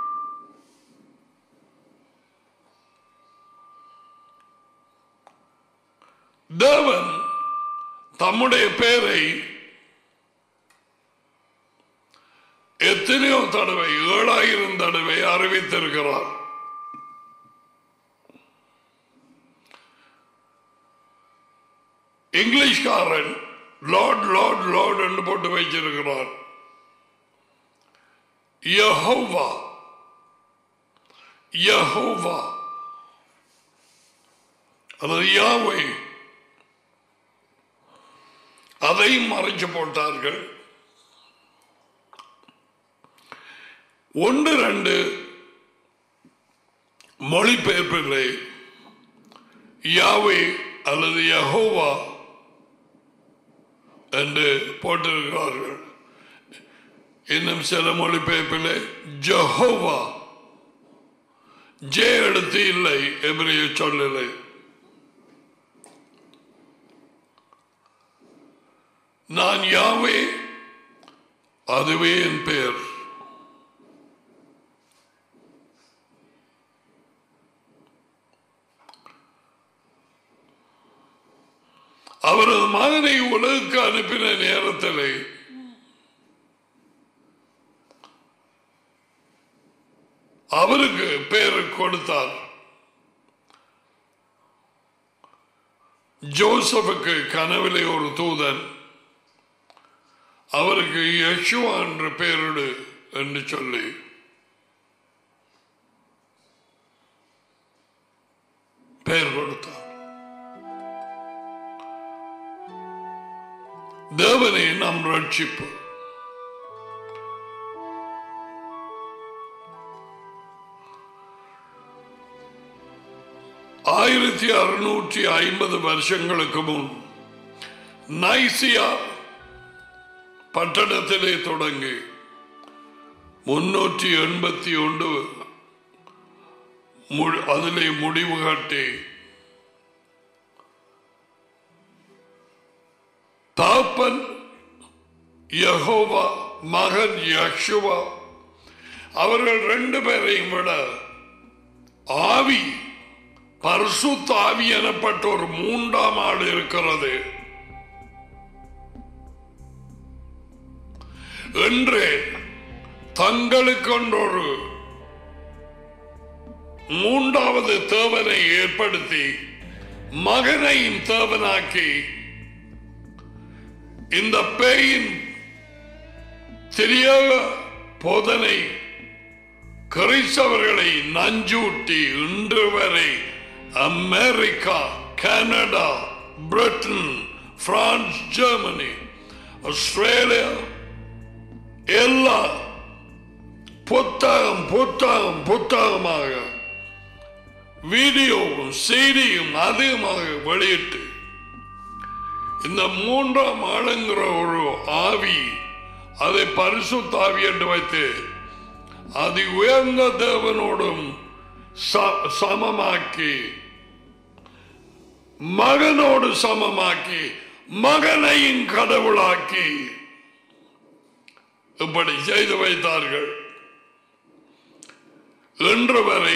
தேவன் தம்முடைய பேரை எத்தனையோ தடவை ஏழாயிரம் தடவை அறிவித்திருக்கிறார் இங்கிலீஷ்காரன் லார்ட் லார்ட் லார்ட் என்று போட்டு வச்சிருக்கிறார் யஹோவா யஹோவா அது யாவை அதையும் மறைச்சு போட்டார்கள் ஒன்று ரெண்டு மொழிபெயர்ப்பில்லை யாவை அல்லது யஹோவா என்று போட்டிருக்கிறார்கள் இன்னும் சில மொழிபெயர்ப்பில் ஜஹோவா ஜே எழுத்து இல்லை எபிரிய சொல்லலை நான் யாவே அதுவே என் பெயர் அவரது மகனை உலகுக்கு அனுப்பின நேரத்தில் அவருக்கு பேர் கொடுத்தார் ஜோசப்புக்கு கனவிலே ஒரு தூதன் அவருக்கு யசுவா என்று பெயரிடு என்று சொல்லி பெயர் கொடுத்தார் தேவனே நம் ரட்சிப்பு ஆயிரத்தி அறுநூற்றி ஐம்பது வருஷங்களுக்கு முன் நைசியா பட்டணத்திலே தொடங்கி முன்னூற்றி எண்பத்தி ஒன்று மு- அதிலே முடிவு காட்டி தாப்பன் யஹோவா மகன் யக்ஷுவா அவர்கள் ரெண்டு பேரையும் விட ஆவி பரிசுத்த ஆவி எனப்பட்ட ஒரு மூன்றாம் ஆடு இருக்கிறது என்று தங்களுக்கொன்றொரு மூன்றாவது தேவனை ஏற்படுத்தி மகனையும் தேவனாக்கி இந்த பேயின் தெரியாத போதனை கிறிஸ்தவர்களை நஞ்சூட்டி இன்று வரை America Canada Britain France Germany Australia எல்லா புத்தகம் புத்தகம் புத்தகமாக வீடியோவும் செய்தியும் அதிகமாக வெளியிட்டு இந்த மூன்றாம் ஆளுங்கிற ஒரு ஆவி அதை பரிசுத்த ஆவி என்று வைத்து அதி உயர்ந்த தேவனோடும் ச- சமமாக்கி மகனோடு சமமாக்கி மகனையும் கடவுளாக்கி இப்படி செய்து வைத்தார்கள் இன்று வரை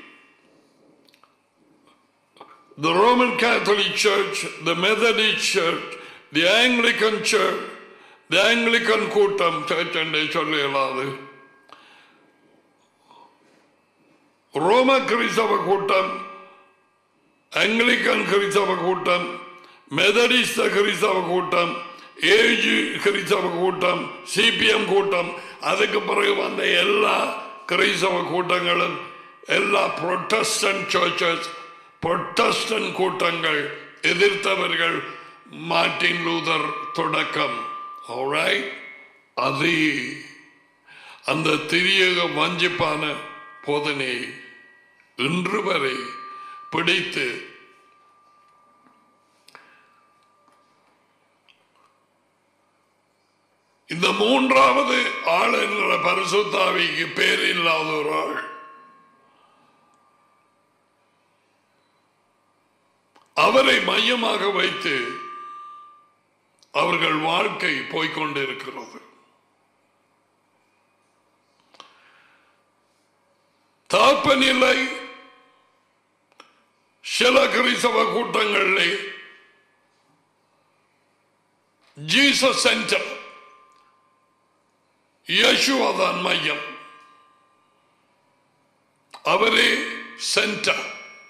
the Roman Catholic Church, the Methodist Church, the Anglican Church, the Anglican கூட்டம் சர்ச் என்றே சொல்ல இயலாது ரோம கிறிஸ்தவ கூட்டம் ஆங்கிலிக்கன் கிறிஸ்தவ கூட்டம் மெதடிஸ்த கிறிஸ்தவ கூட்டம் ஏஜு கிறிஸ்தவ கூட்டம் சிபிஎம் கூட்டம் அதுக்கு பிறகு வந்த எல்லா கிறிஸ்தவ கூட்டங்களும் எல்லா புரொட்டஸ்டன்ட் சர்ச்சஸ் புரொட்டஸ்டன்ட் கூட்டங்கள் எதிர்த்தவர்கள் மார்ட்டின் லூதர் தொடக்கம் Alright? அது அந்த திரியக வஞ்சிப்பான போதனையை இன்று வரை பிடித்து இந்த மூன்றாவது ஆள் என்ற பரிசுத்தாவிக்கு பேர் இல்லாத ஒரு ஆள் அவரை மையமாக வைத்து அவர்கள் வாழ்க்கை போய்கொண்டிருக்கிறது தாப்பநிலை சில கிறிஸ்தவ கூட்டங்களிலே ஜீசஸ் சென்டர் யசுவாதான் மையம் அவரே சென்டர்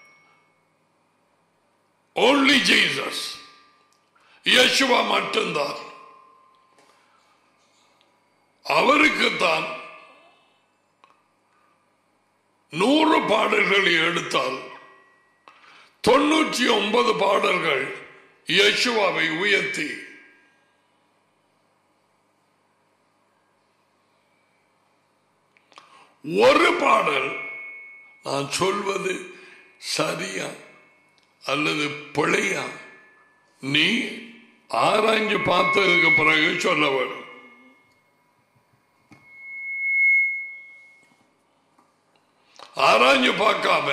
ஓன்லி ஜீசஸ் யசுவா மட்டும்தான் அவருக்குத்தான் நூறு பாடல்களை எடுத்தால் தொண்ணூற்றி ஒன்பது பாடல்கள் யசுவாவை உயர்த்தி ஒரு பாடல் நான் சொல்வது சரியா அல்லது பிழையா நீ ஆராய்ஞ்சு பார்த்ததுக்கு பிறகு சொல்ல வரும் ஆராய்ஞ்சு பார்க்காம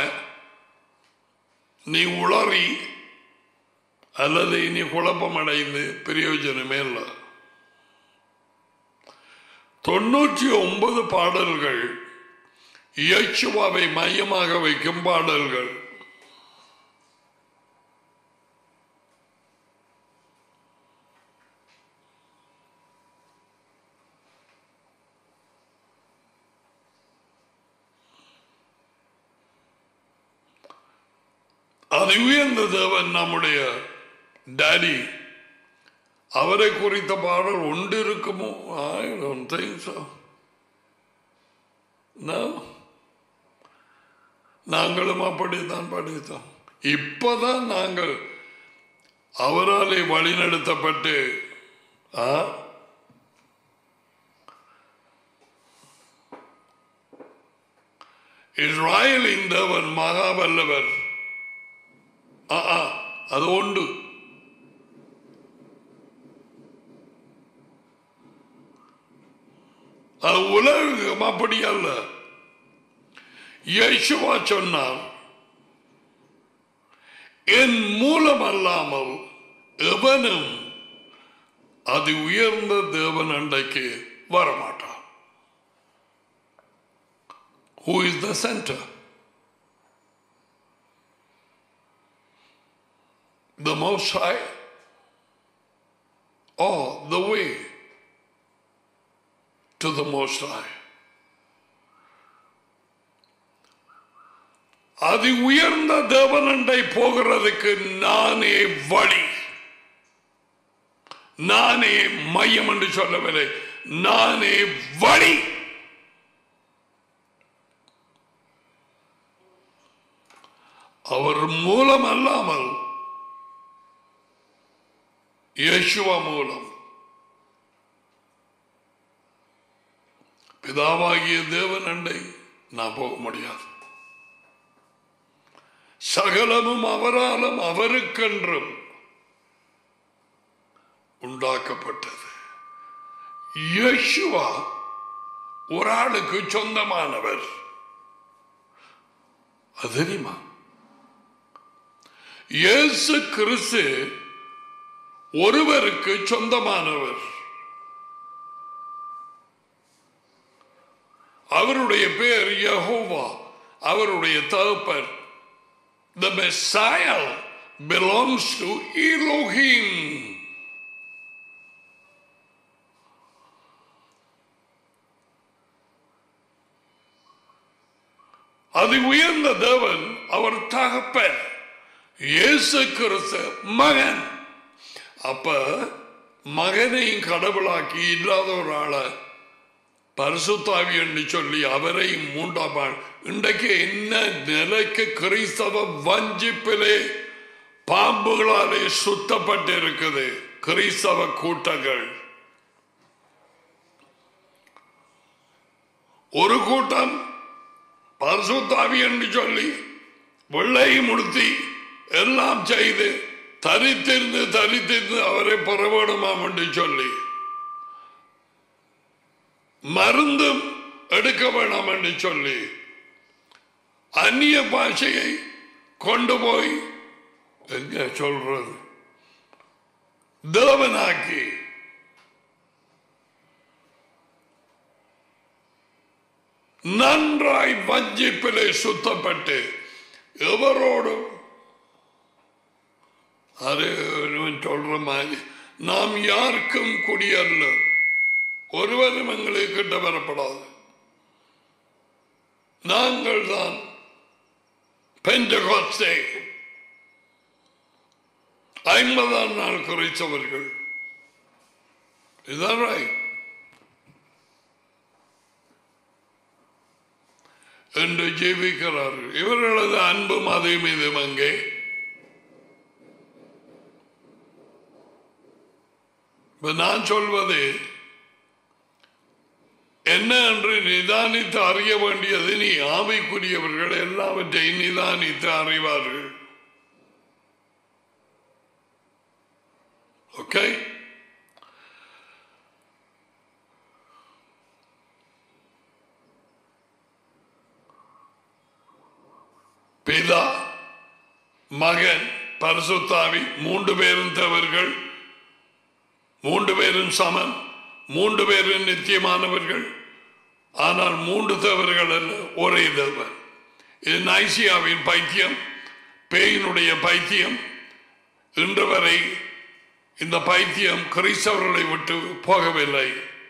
நீ உளறி அல்லது இனி குழப்பம் அடைந்து பிரயோஜனமே இல்லை தொண்ணூற்றி ஒன்பது பாடல்கள் இயேசுவாவை மையமாக வைக்கும் பாடல்கள் அது உயர்ந்த தேவன் நம்முடைய டாடி அவரை குறித்த பாடல் உண்டு இருக்குமோ I don't think so. No. நாங்களும் அப்படித்தான் படித்தோம் இப்பதான் நாங்கள் அவராலே வழிநடத்தப்பட்டு ஆ? இஸ்ராயலின் தேவன் மகாவல்லவர் ஆ, ஆ, அது உண்டு அது உலகம் அப்படி அல்ல யேசுவா சொன்னார் என் மூலம் அல்லாமல் எவனும் அது உயர்ந்த தேவன் அண்டைக்கு வரமாட்டான் Who is the center? The Most High or the way to the Most High? அது உயர்ந்த தேவனண்டை போகிறதுக்கு நானே வழி நானே மையம் என்று சொல்லவில்லை நானே வழி அவர் மூலம் அல்லாமல் இயேசுவா மூலம் பிதாவாகிய தேவன் அண்டை நான் போக முடியாது சகலமும் அவராலும் அவருக்கென்றும் உண்டாக்கப்பட்டது யேசுவா ஒரு ஆளுக்கு சொந்தமானவர் அது தெரியுமா இயேசு கிறிஸ்து ஒருவருக்கு சொந்தமானவர் அவருடைய பேர் யெகோவா அவருடைய தகப்பர் The Messiah belongs to Elohim. அது உயர்ந்த தேவன் அவர் தகப்பன் இயேசு கிறிஸ்து மகன் அப்ப மகனையும் கடவுளாக்கி இல்லாத ஒரு ஆளை பரிசுத்தாவி என்று சொல்லி அவரை மூன்றாம் ஆள் இன்றைக்கு என்ன நிலைக்கு கிறிஸ்தவ வஞ்சிப்பிலே பாம்புகளாலே சுத்தப்பட்டு இருக்குது கிறிஸ்தவ கூட்டங்கள் ஒரு கூட்டம் பரிசுத்தாவி என்று சொல்லி வெள்ளை முடுத்தி எல்லாம் செய்து தரித்திருந்து தரித்திருந்து அவரை பெற வேணுமாம் என்று சொல்லி மருந்தும் எடுக்க வேணாம் என்று சொல்லி அந்நிய பாஷையை கொண்டு போய் எங்க சொல்றது தேவனாக்கி நன்றாய் வஞ்சிப்பிலே சுத்தப்பட்டு எவரோடும் அது ஒருவன் சொல்ற மாதிரி நாம் யாருக்கும் குடியல்ல ஒருவரும் எங்களுக்கு கிட்ட வரப்படாது நாங்கள் தான் பெண்டகோஸ்தே ஐம்பதாம் நாள் குறைத்தவர்கள் இதான் right. என்று ஜீவிக்கிறார்கள் இவர்களது அன்பும் அதே மீதும் அங்கே இப்ப நான் சொல்வது என்ன என்று நிதானித்து அறிய வேண்டியது நீ ஆவிக்குரியவர்கள் எல்லாவற்றையும் நிதானித்து அறிவார்கள் ஓகே பிதா மகன் பரிசுத்தாவி மூன்று பேரும் தவறுகள் மூன்று பேரும் சமன் மூன்று பேரும் நித்தியமானவர்கள் ஆனால் மூன்று தவறுகள் அல்ல ஒரே தேவன் இது நைசியாவின் பைத்தியம் பேயினுடைய பைத்தியம் இன்று வரை இந்த பைத்தியம் கிறிஸ்தவர்களை விட்டு போகவில்லை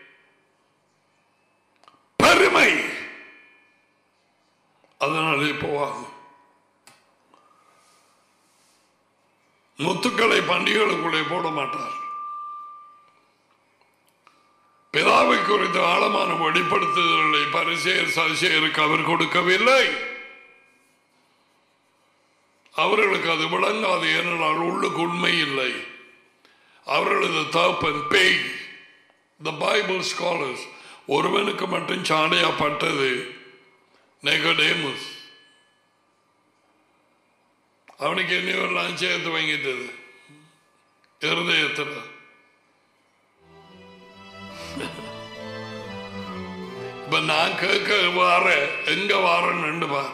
பெருமை அதனாலே போவாது முத்துக்களை பண்டிகைகளுக்குள்ளே போட மாட்டார் பிதாவை குறித்த ஆழமான வெளிப்படுத்துதல்களை பரிசெயர் சரிசெயருக்கு அவர் கொடுக்கவில்லை அவர்களுக்கு அது விளங்காது ஏனென்றால் உள்ளுக்கு உண்மை இல்லை அவர்களது தகப்பன் பேய் த பைபிள் ஸ்காலர்ஸ் ஒருவனுக்கு மட்டும் சாடையாப்பட்டது நெகடேமுஸ் அவனுக்கு என்னையெல்லாம் சேர்த்து வாங்கிட்டது இருதயத்தில் இப்ப நான் கேட்க வார எங்க வாரன்னு பார்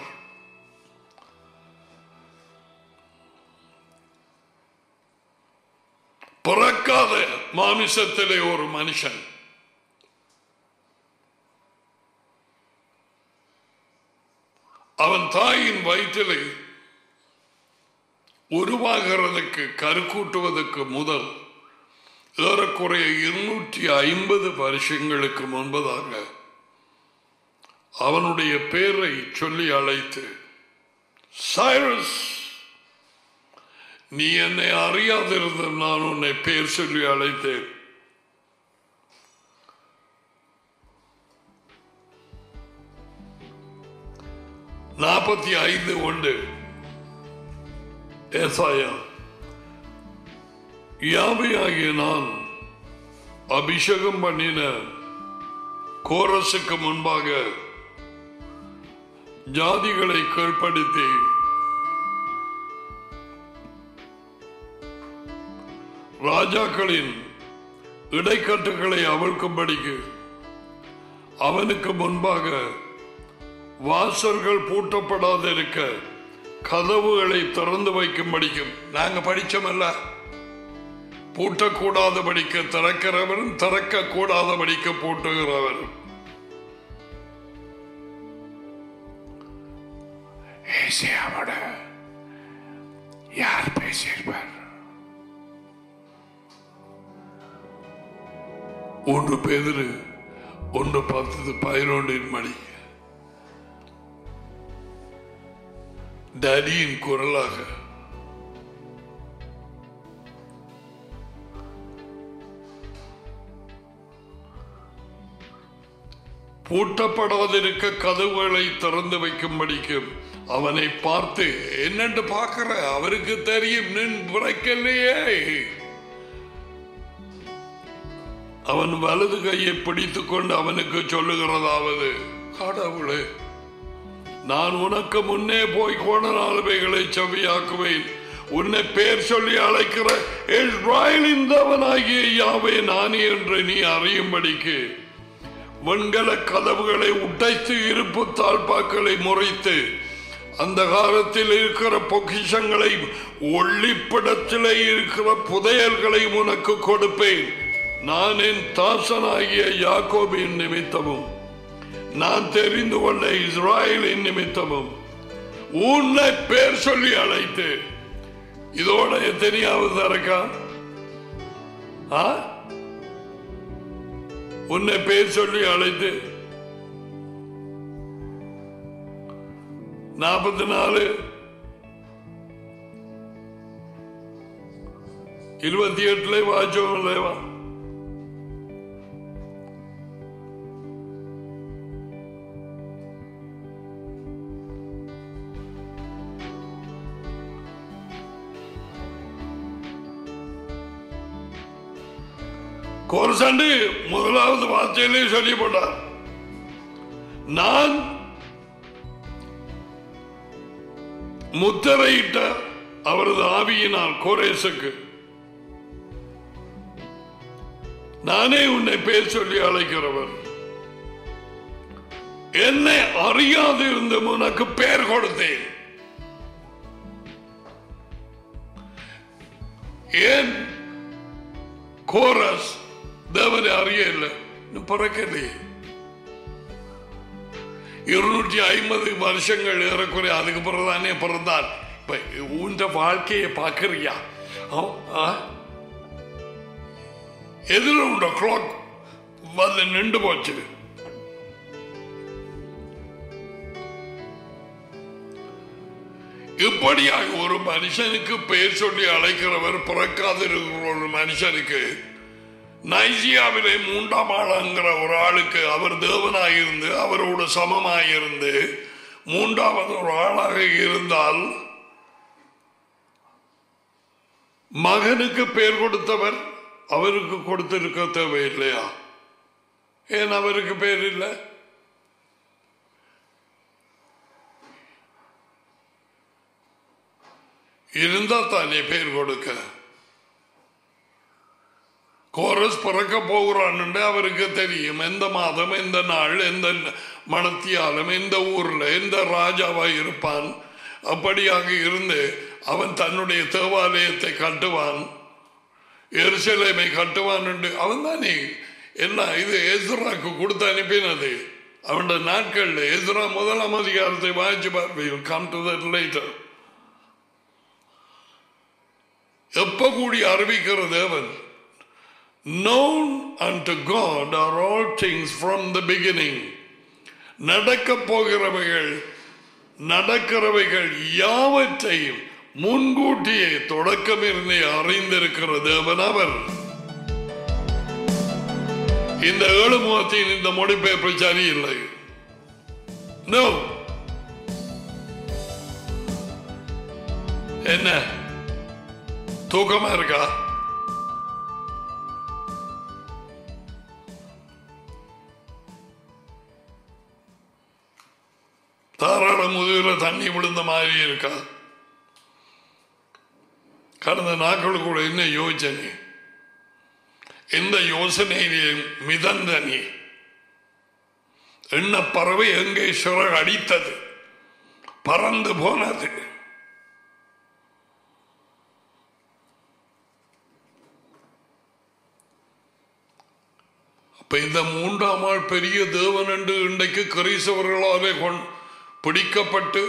பிறக்காத மாமிசத்திலே ஒரு மனுஷன் அவன் தாயின் வயிற்றிலே உருவாகிறதுக்கு கருக்கூட்டுவதற்கு முதல் ஏறக்குறைய இருநூற்றி ஐம்பது வருஷங்களுக்கு முன்பதாக அவனுடைய பேரை சொல்லி அழைத்து சைரஸ் நீ என்னை அறியாதிருந்த நான் உன்னை பேர் சொல்லி அழைத்தேன் நாற்பத்தி ஐந்து ஒன்று ஏசாயா யாவையாகிய நான் அபிஷேகம் பண்ணின கோரஸுக்கு முன்பாக ஜாதிகளை கீழ்ப்படுத்தி ராஜாக்களின் இடைக்கட்டுகளை அவிழ்க்கும்படிக்கு அவனுக்கு முன்பாக வாசல்கள் பூட்டப்படாதிருக்க கதவுகளை திறந்து வைக்கும்படிக்கும் நாங்க படிச்சோமல்ல பூட்டக்கூடாதபடிக்கு திறக்கிறவரும் திறக்க கூடாதபடிக்கு பூட்டுகிறவரும் ஏசியாவோட யார் பேசியிருப்பார் ஒன்று பேதிரு ஒன்று பத்து பதினொன்றின் மணி டேடியின் குரலாக பூட்டப்படாதிருக்க கதவுகளை திறந்து வைக்கும்படிக்கும் அவனை பார்த்து என்னென்று பார்க்கிற அவருக்கு தெரியும் நின் பிறக்கலையே அவன் வலது கையை பிடித்துக் கொண்டு அவனுக்கு சொல்லுகிறதாவது கடவுளே நான் உனக்கு முன்னே போய் கோணநாளுவைகளை செவியாக்குவேன் உன்னை பேர் சொல்லி அழைக்கிற இஸ்ராயலின் தேவனாகிய யாவே நானே என்று நீ அறியும்படிக்கு வெண்கல கதவுகளை உடைத்து இருப்பு தாழ்பாக்களை முறைத்து அந்த காலத்தில் இருக்கிற பொக்கிஷங்களை ஒளிப்படத்திலே இருக்கிற புதையல்களை உனக்கு கொடுப்பேன் நான் என் தாசனாகிய யாக்கோபின் நிமித்தமும் நான் தெரிந்து கொண்ட இஸ்ராயலின் நிமித்தமும் உன்னை பேர் சொல்லி அழைத்து இதோட எத்தனையாவது தரக்கா ஆ உன்னை பேர் சொல்லி அழைத்து நாற்பத்தி நாலு இருபத்தி எட்டுல வாச்சோம் இல்லைவா கோரசாண்டு முதலாவது வார்த்தையிலே சொல்லி போட்டார் நான் முத்திரையிட்ட அவரது ஆவியினால் கோரேசுக்கு நானே உன்னை பேர் சொல்லி அழைக்கிறவர் என்னை அறியாது இருந்த உனக்கு பெயர் கொடுத்தேன் ஏன் கோரஸ் தேவனை அறிய இல்லை இன்னும் பிறக்கலையே இருநூற்றி ஐம்பது வருஷங்கள் ஏறக்குறைய அதுக்கு பிறகுதானே பிறந்தான் இப்ப உன்ற வாழ்க்கையை பார்க்கறியா எதிர உண்ட கிளாக் வந்து நின்று போச்சு இப்படியாக ஒரு மனுஷனுக்கு பெயர் சொல்லி அழைக்கிறவர் பிறக்காதிருக்கிற ஒரு மனுஷனுக்கு நைஜியாவிலே மூன்றாம் ஆளாங்கிற ஒரு ஆளுக்கு அவர் தேவனாயிருந்து அவரோடு சமமாயிருந்து மூன்றாவது ஒரு ஆளாக இருந்தால் மகனுக்கு பெயர் கொடுத்தவர் அவருக்கு கொடுத்திருக்க தேவையில்லையா ஏன் அவருக்கு பேர் இல்லை இருந்தா தானே பேர் கொடுக்க கோரஸ் பிறக்க போகிறான்னு அவருக்கு தெரியும் எந்த மாதம் எந்த நாள் எந்த மணத்தியாலம் எந்த ஊர்ல எந்த ராஜாவா இருப்பான் அப்படியாக இருந்து அவன் தன்னுடைய தேவாலயத்தை கட்டுவான் எருசலேமை கட்டுவான் என்று அவன் தானே என்ன இது எஸ்ராக்கு கொடுத்து அனுப்பினது அவனுடைய நாட்கள்ல எஸ்ரா முதலாம் அதிகாரத்தை வாய்ச்சி பார்ப்பீர்கள் கம் டு தட் லேட்டர் எப்ப கூடி அறிவிக்கிற தேவன் known unto God are all things from the beginning நடக்க போகிறவைகள் நடக்கிறவைகள் யாவற்றையும் முன்கூட்டியே தொடக்கமிருந்தே அறிந்திருக்கிற தேவன் அவர் இந்த ஏழு முகத்தின் இந்த மொழிபெயர்ப்பு சரியில்லை நோ என்ன தூக்கமா இருக்கா தாராள முதுகுல தண்ணி விழுந்த மாதிரி இருக்கா கடந்த நாட்கள் கூட என்ன யோசிச்ச நீ எந்த யோசனையிலே மிதந்த நீ என்ன பறவை எங்கே சிறகு அடித்தது பறந்து போனது அப்ப இந்த மூன்றாம் ஆள் பெரிய தேவன் என்று இன்றைக்கு கிரீசவர்களாலே கொண் பிடிக்கப்பட்டு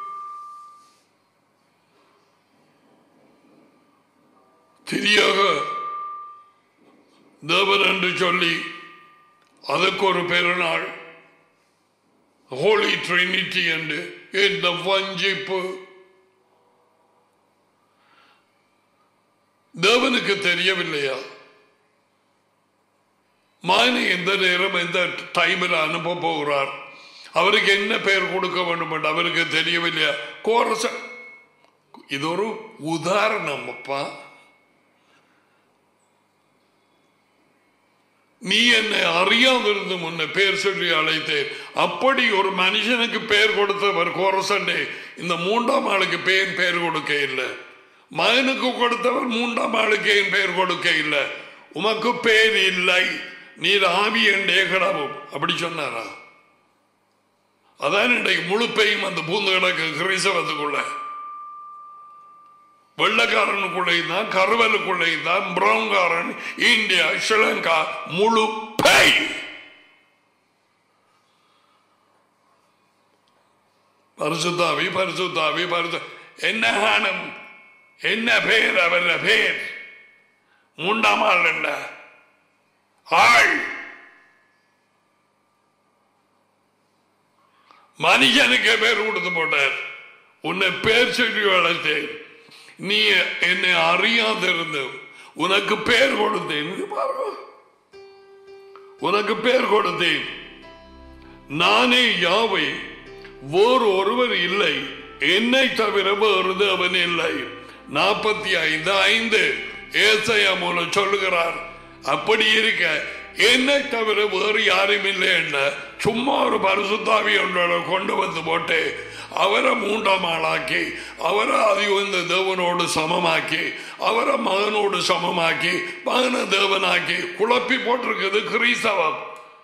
திரியாக தேவன் என்று சொல்லி அதற்கு ஒரு பெருநாள் ஹோலி ட்ரினிட்டி என்று இந்த வஞ்சிப்பு தேவனுக்கு தெரியவில்லையா மானி எந்த நேரம் எந்த டைமில் அனுப்ப போகிறார் அவருக்கு என்ன பெயர் கொடுக்க வேண்டும் என்று அவருக்கு தெரியவில்லையா கோரச இது ஒரு உதாரணம் அப்பா நீ என்னை அறியாதிருந்து முன்ன பேர் சொல்லி அழைத்தேன் அப்படி ஒரு மனுஷனுக்கு பெயர் கொடுத்தவர் கோரசண்டே இந்த மூன்றாம் ஆளுக்கு பேர் பெயர் கொடுக்க இல்லை மகனுக்கு கொடுத்தவர் மூன்றாம் ஆளுக்கு ஏன் பெயர் கொடுக்க இல்லை உமக்கு பேர் இல்லை நீர் ஆவி என்றே கிடவும் அப்படி சொன்னாரா அதான் இன்றைக்கு முழு பெயும் அந்த பூந்து கிடக்கு கிறிஸ்தவத்துக்குள்ள வெள்ளக்காரனுக்குள்ளே தான் கருவலுக்குள்ளே தான் பிரவுன்காரன் இந்தியா ஸ்ரீலங்கா முழு பேய் பரிசுத்தாவி பரிசுத்தாவி பரிசு என்ன ஆனம் என்ன பேர் அவர பேர் மூன்றாம் ஆள் என்ன ஆள் மனுஷனுக்கு பேர் கொடுத்து போட்டார் உன்னை பேர் சொல்லி வளர்த்தேன் நீ என்னை அறியாதிருந்த உனக்கு பேர் கொடுத்தேன் இது பாருங்க. உனக்கு பேர் கொடுத்தேன் நானே யாவை வேறு ஒருவர் இல்லை என்னை தவிர வேறு தேவன் இல்லை நாற்பத்தி ஐந்து ஐந்து ஏசையா மூலம் சொல்லுகிறார் அப்படி இருக்க என்னை தவிர வேறு யாரும் இல்லை என்ன சும்மா ஒரு பரிசுத்தாவி ஒன்றோட கொண்டு வந்து போட்டு அவரை மூன்றாம் ஆளாக்கி அவரை அதிவந்த தேவனோடு சமமாக்கி அவரை மகனோடு சமமாக்கி மகனை தேவனாக்கி குழப்பி போட்டிருக்குது கிறிஸ்தவம்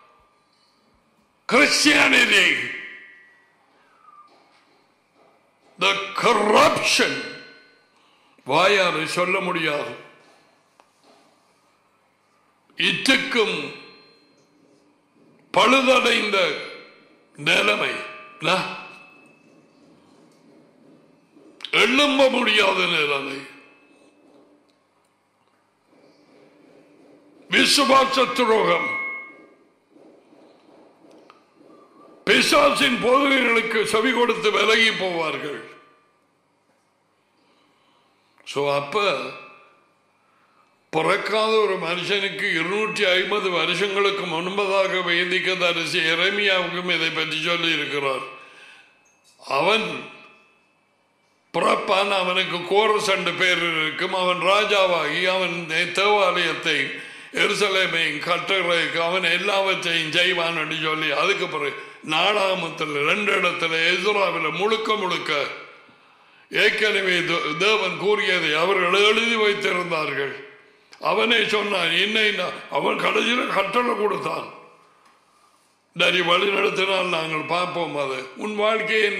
கிறிஸ்டியானிட்டி the corruption வாயாறு சொல்ல முடியாது இத்துக்கும் பழுதடைந்த நிலைமை நா? எழும்ப முடியாத நிலைமை விசுவாச துரோகம் பிசாசின் போதனைகளுக்கு செவி கொடுத்து விலகி போவார்கள் சோ அப்ப பிறக்காத ஒரு மனுஷனுக்கு இருநூற்றி ஐம்பது வருஷங்களுக்கு முன்பதாக வேதிக்க தரிசி இறைமையாவுக்கும் இதை பற்றி சொல்லி இருக்கிறார் அவன் பிறப்பான் அவனுக்கு கோரசண்டு பேர் இருக்கும் அவன் ராஜாவாகி அவன் தேவாலயத்தை எருசலேமையும் கட்டுறதுக்கு அவன் எல்லாவற்றையும் செய்வான் என்று சொல்லி அதுக்கு பிறகு நாடாமத்தில் ரெண்டு இடத்துல எசுராவில் முழுக்க முழுக்க ஏற்கனவே தே- தேவன் கூறியதை அவர்கள் எழுதி வைத்திருந்தார்கள் அவனே சொன்னான் என்ன அவன் கடைசியில் கட்டளை கொடுத்தான் நரி வழி நடத்தினால் நாங்கள் பார்ப்போம் அது உன் வாழ்க்கை என்ன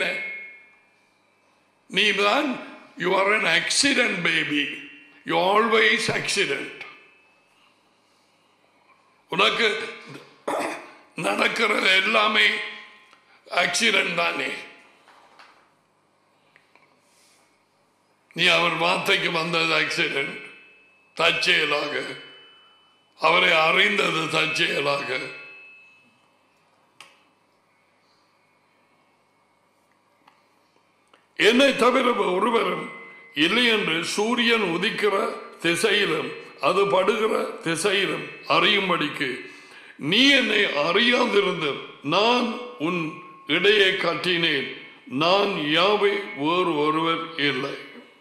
நீ தான் you are an accident baby you always accident உனக்கு நடக்கிறது எல்லாமே ஆக்சிடென்ட் தானே நீ அவர் வார்த்தைக்கு வந்தது ஆக்சிடென்ட் தற்செயலாக அவரை அறிந்தது தற்செயலாக என்னை தவிர ஒருவரும் இல்லை என்று சூரியன் உதிக்கிற திசையிலும் அது படுகிற திசையிலும் அறியும்படிக்கு நீ என்னை அறியாதிருந்த நான் உன் இடையே கட்டினேன் நான் யாவை வேறு ஒருவர் இல்லை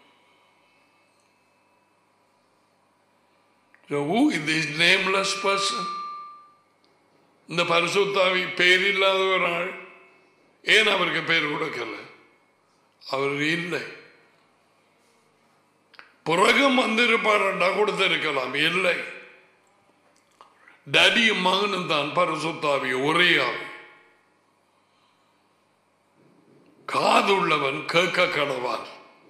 So who is this nameless person? இந்த பரிசுத்தாவி பேர் இல்லாத ஒரு ஆள் ஏன் அவருக்கு பேர் கொடுக்கல அவர் இல்லை பிறகும் வந்திருப்பாருண்டா கொடுத்திருக்கலாம் இல்லை டடியும் மகனும் தான் பரிசுத்தாவி ஒரே ஆள் காதுள்ளவன் கேட்க கடவான்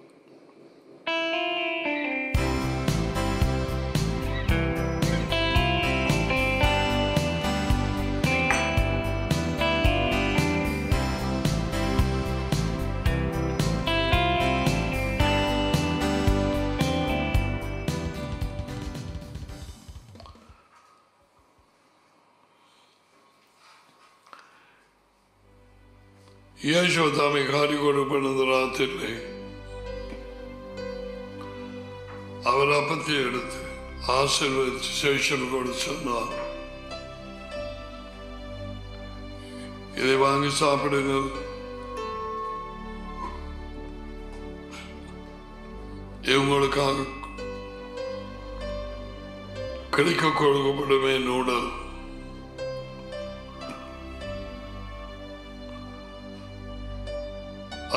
யசோதாமை காரிகோடு பண்ணது ராத்திரி அவர் அப்பத்தை எடுத்து ஆசீர்வதித்து சேஷன் கூட சொன்னார் இதை வாங்கி சாப்பிடுங்கள் இவங்களுக்காக கிடைக்க கொடுக்கப்படுமே நூடல்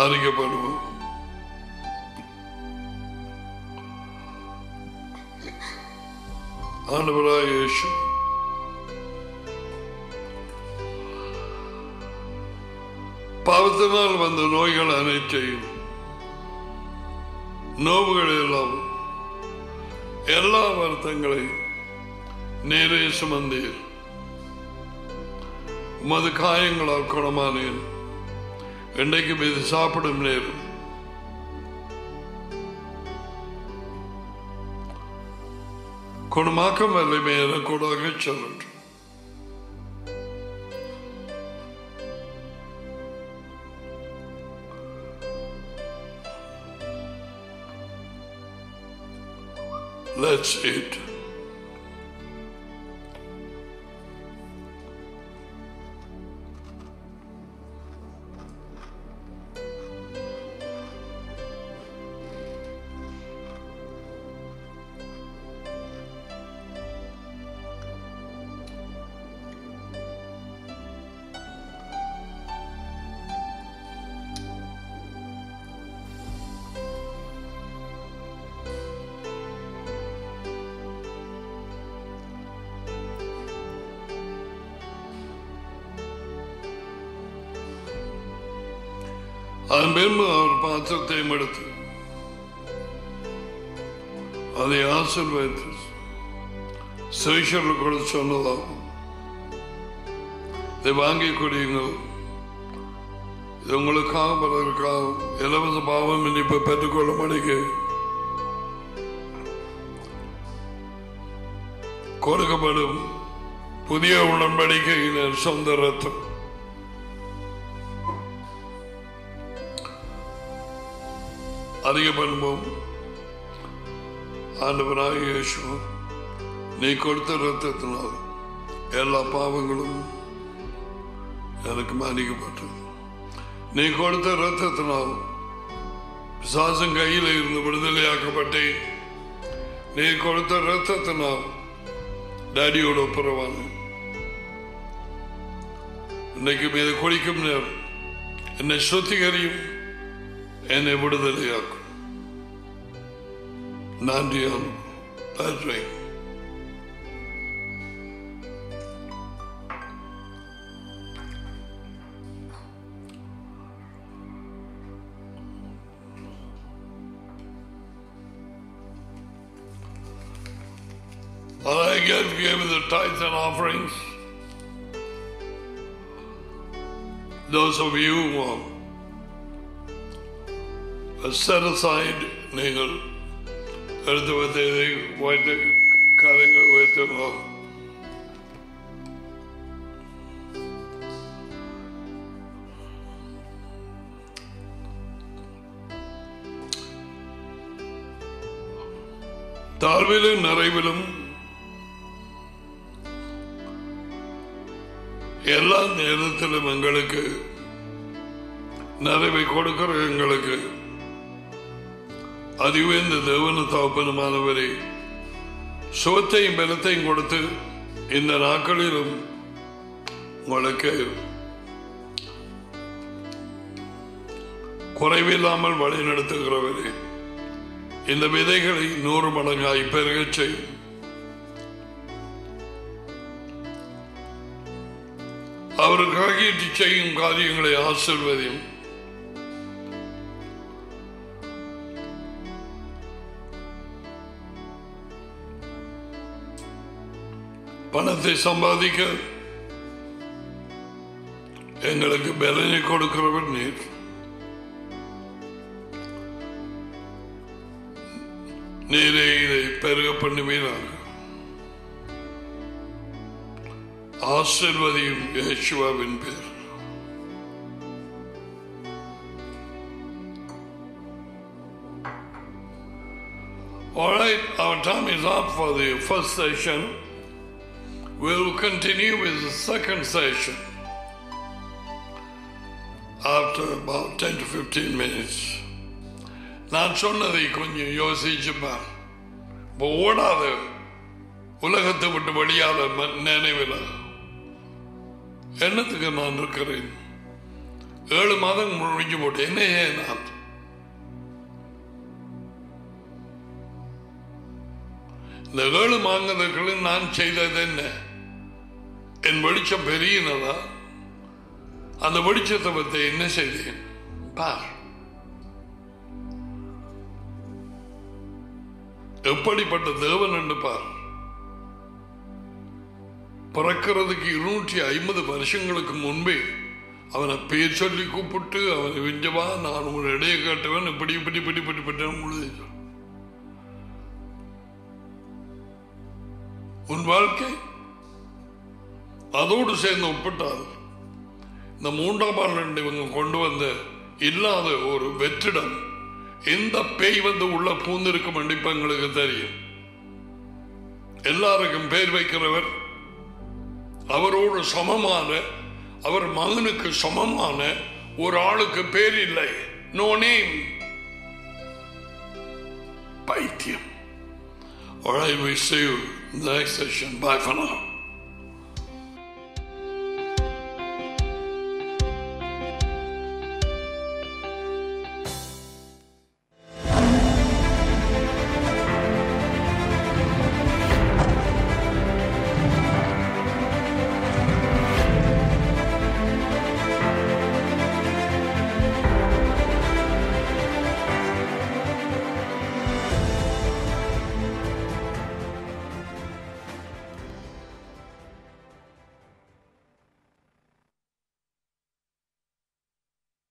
அறிக்கப்படுவோம் ஆண்டவராய் இயேசு பாவத்தினால் வந்த நோய்கள் அனைத்தையும் நோவுகள் எல்லாம் எல்லா வருத்தங்களையும் நேரே சுமந்தீர் உமது காயங்களால் குணமானேன் இன்றைக்கும் இது சாப்பிடும் நேரம் குணமாக்கம் வல்லமை எனக்கூடாக சொல்லட்டும் Let's eat. அதன் பின்பு அவர் பாத்திரத்தையும் எடுத்து அதை ஆசிர்வதித்து சிறைஷர்கள் கூட சொன்னதாகும் இதை வாங்கி குடியுங்கள் இது உங்களுக்காக பலருக்காக இலவச பாவம் இனிப்பு பெற்றுக்கொள்ள மணிக்கு கொடுக்கப்படும் புதிய உடன்படிக்கையின் சொந்த ரத்தம் அதிகப்படுவோம் ஆண்டவராக இயேசு நீ கொடுத்த ரத்தத்தினால் எல்லா பாவங்களும் எனக்கு மன்னிக்கப்பட்டது நீ கொடுத்த ரத்தத்தினால் பிசாசம் கையில் இருந்து விடுதலையாக்கப்பட்டேன் நீ கொடுத்த ரத்தத்தினால் டாடியோட ஒப்புரவான இன்னைக்கு மீது குடிக்கும் நேரம் என்னை சுத்திகரியும் என்னை விடுதலையாக்கும் நன்றியான் நன்றி I again give the tithes and offerings. Those of you who are set aside, நீங்கள் எடுத்து வைத்ததை வைத்து கதைகள் வைத்துக்கோ தாழ்விலும் நிறைவிலும் எல்லா நேரத்திலும் எங்களுக்கு நிறைவை கொடுக்கிற எங்களுக்கு அதுவே இந்த தேவன தகப்பனுமானவரே சுகத்தையும் பலத்தையும் கொடுத்து இந்த நாட்களிலும் உங்களுக்கு குறைவில்லாமல் வழி நடத்துகிறவரே இந்த விதைகளை நூறு மடங்காய் பெருகச் செய்யும் அவருக்காக இட்டு செய்யும் காரியங்களை ஆசிர்வதியும் பணத்தை சம்பாதிக்க எங்களுக்கு பலனை கொடுக்கிறவர் நீர் நீரே இதை பெருக பண்ணுவீராக ஆசிர்வதியும் யேசுவாவின் பேர் All right, our time is up for the first session. We'll continue with the second session after about 10 to 15 minutes. நான் சொன்னதை கொஞ்சம் யோசிச்சு பார் இப்போ ஓடாத உலகத்தை விட்டு வெளியாத ம- நினைவில் என்னத்துக்கு நான் இருக்கிறேன் ஏழு மாதம் முடிஞ்சு போட்டு என்ன ஏன் நான் இந்த ஏழு மாதங்களுக்குள்ள நான் செய்தது என்ன என் வெளிச்சம் பெரியனதா அந்த வெளிச்சத்தை பற்றி என்ன செய்தேன் பார் எப்படிப்பட்ட தேவன் என்று பார் பிறக்கிறதுக்கு இருநூற்றி ஐம்பது வருஷங்களுக்கு முன்பே அவனை பேர் சொல்லி கூப்பிட்டு அவனை விஞ்சவா நான் உன் இடையே காட்டுவேன் இப்படி இப்படி இப்படி இப்படி இப்படி முழுது உன் வாழ்க்கை அதோடு சேர்ந்து ஒப்பிட்டால் இந்த மூன்றாம் ஆண்டு இவங்க கொண்டு வந்த இல்லாத ஒரு வெற்றிடம் எந்த பேய் வந்து உள்ள பூந்திருக்கும் கண்டிப்பா எங்களுக்கு தெரியும் எல்லாருக்கும் பேர் வைக்கிறவர் அவரோடு சமமான அவர் மகனுக்கு சமமான ஒரு ஆளுக்கு பேர் இல்லை நோ நேம் பைத்தியம் All right, we see you in the next session. Bye for now.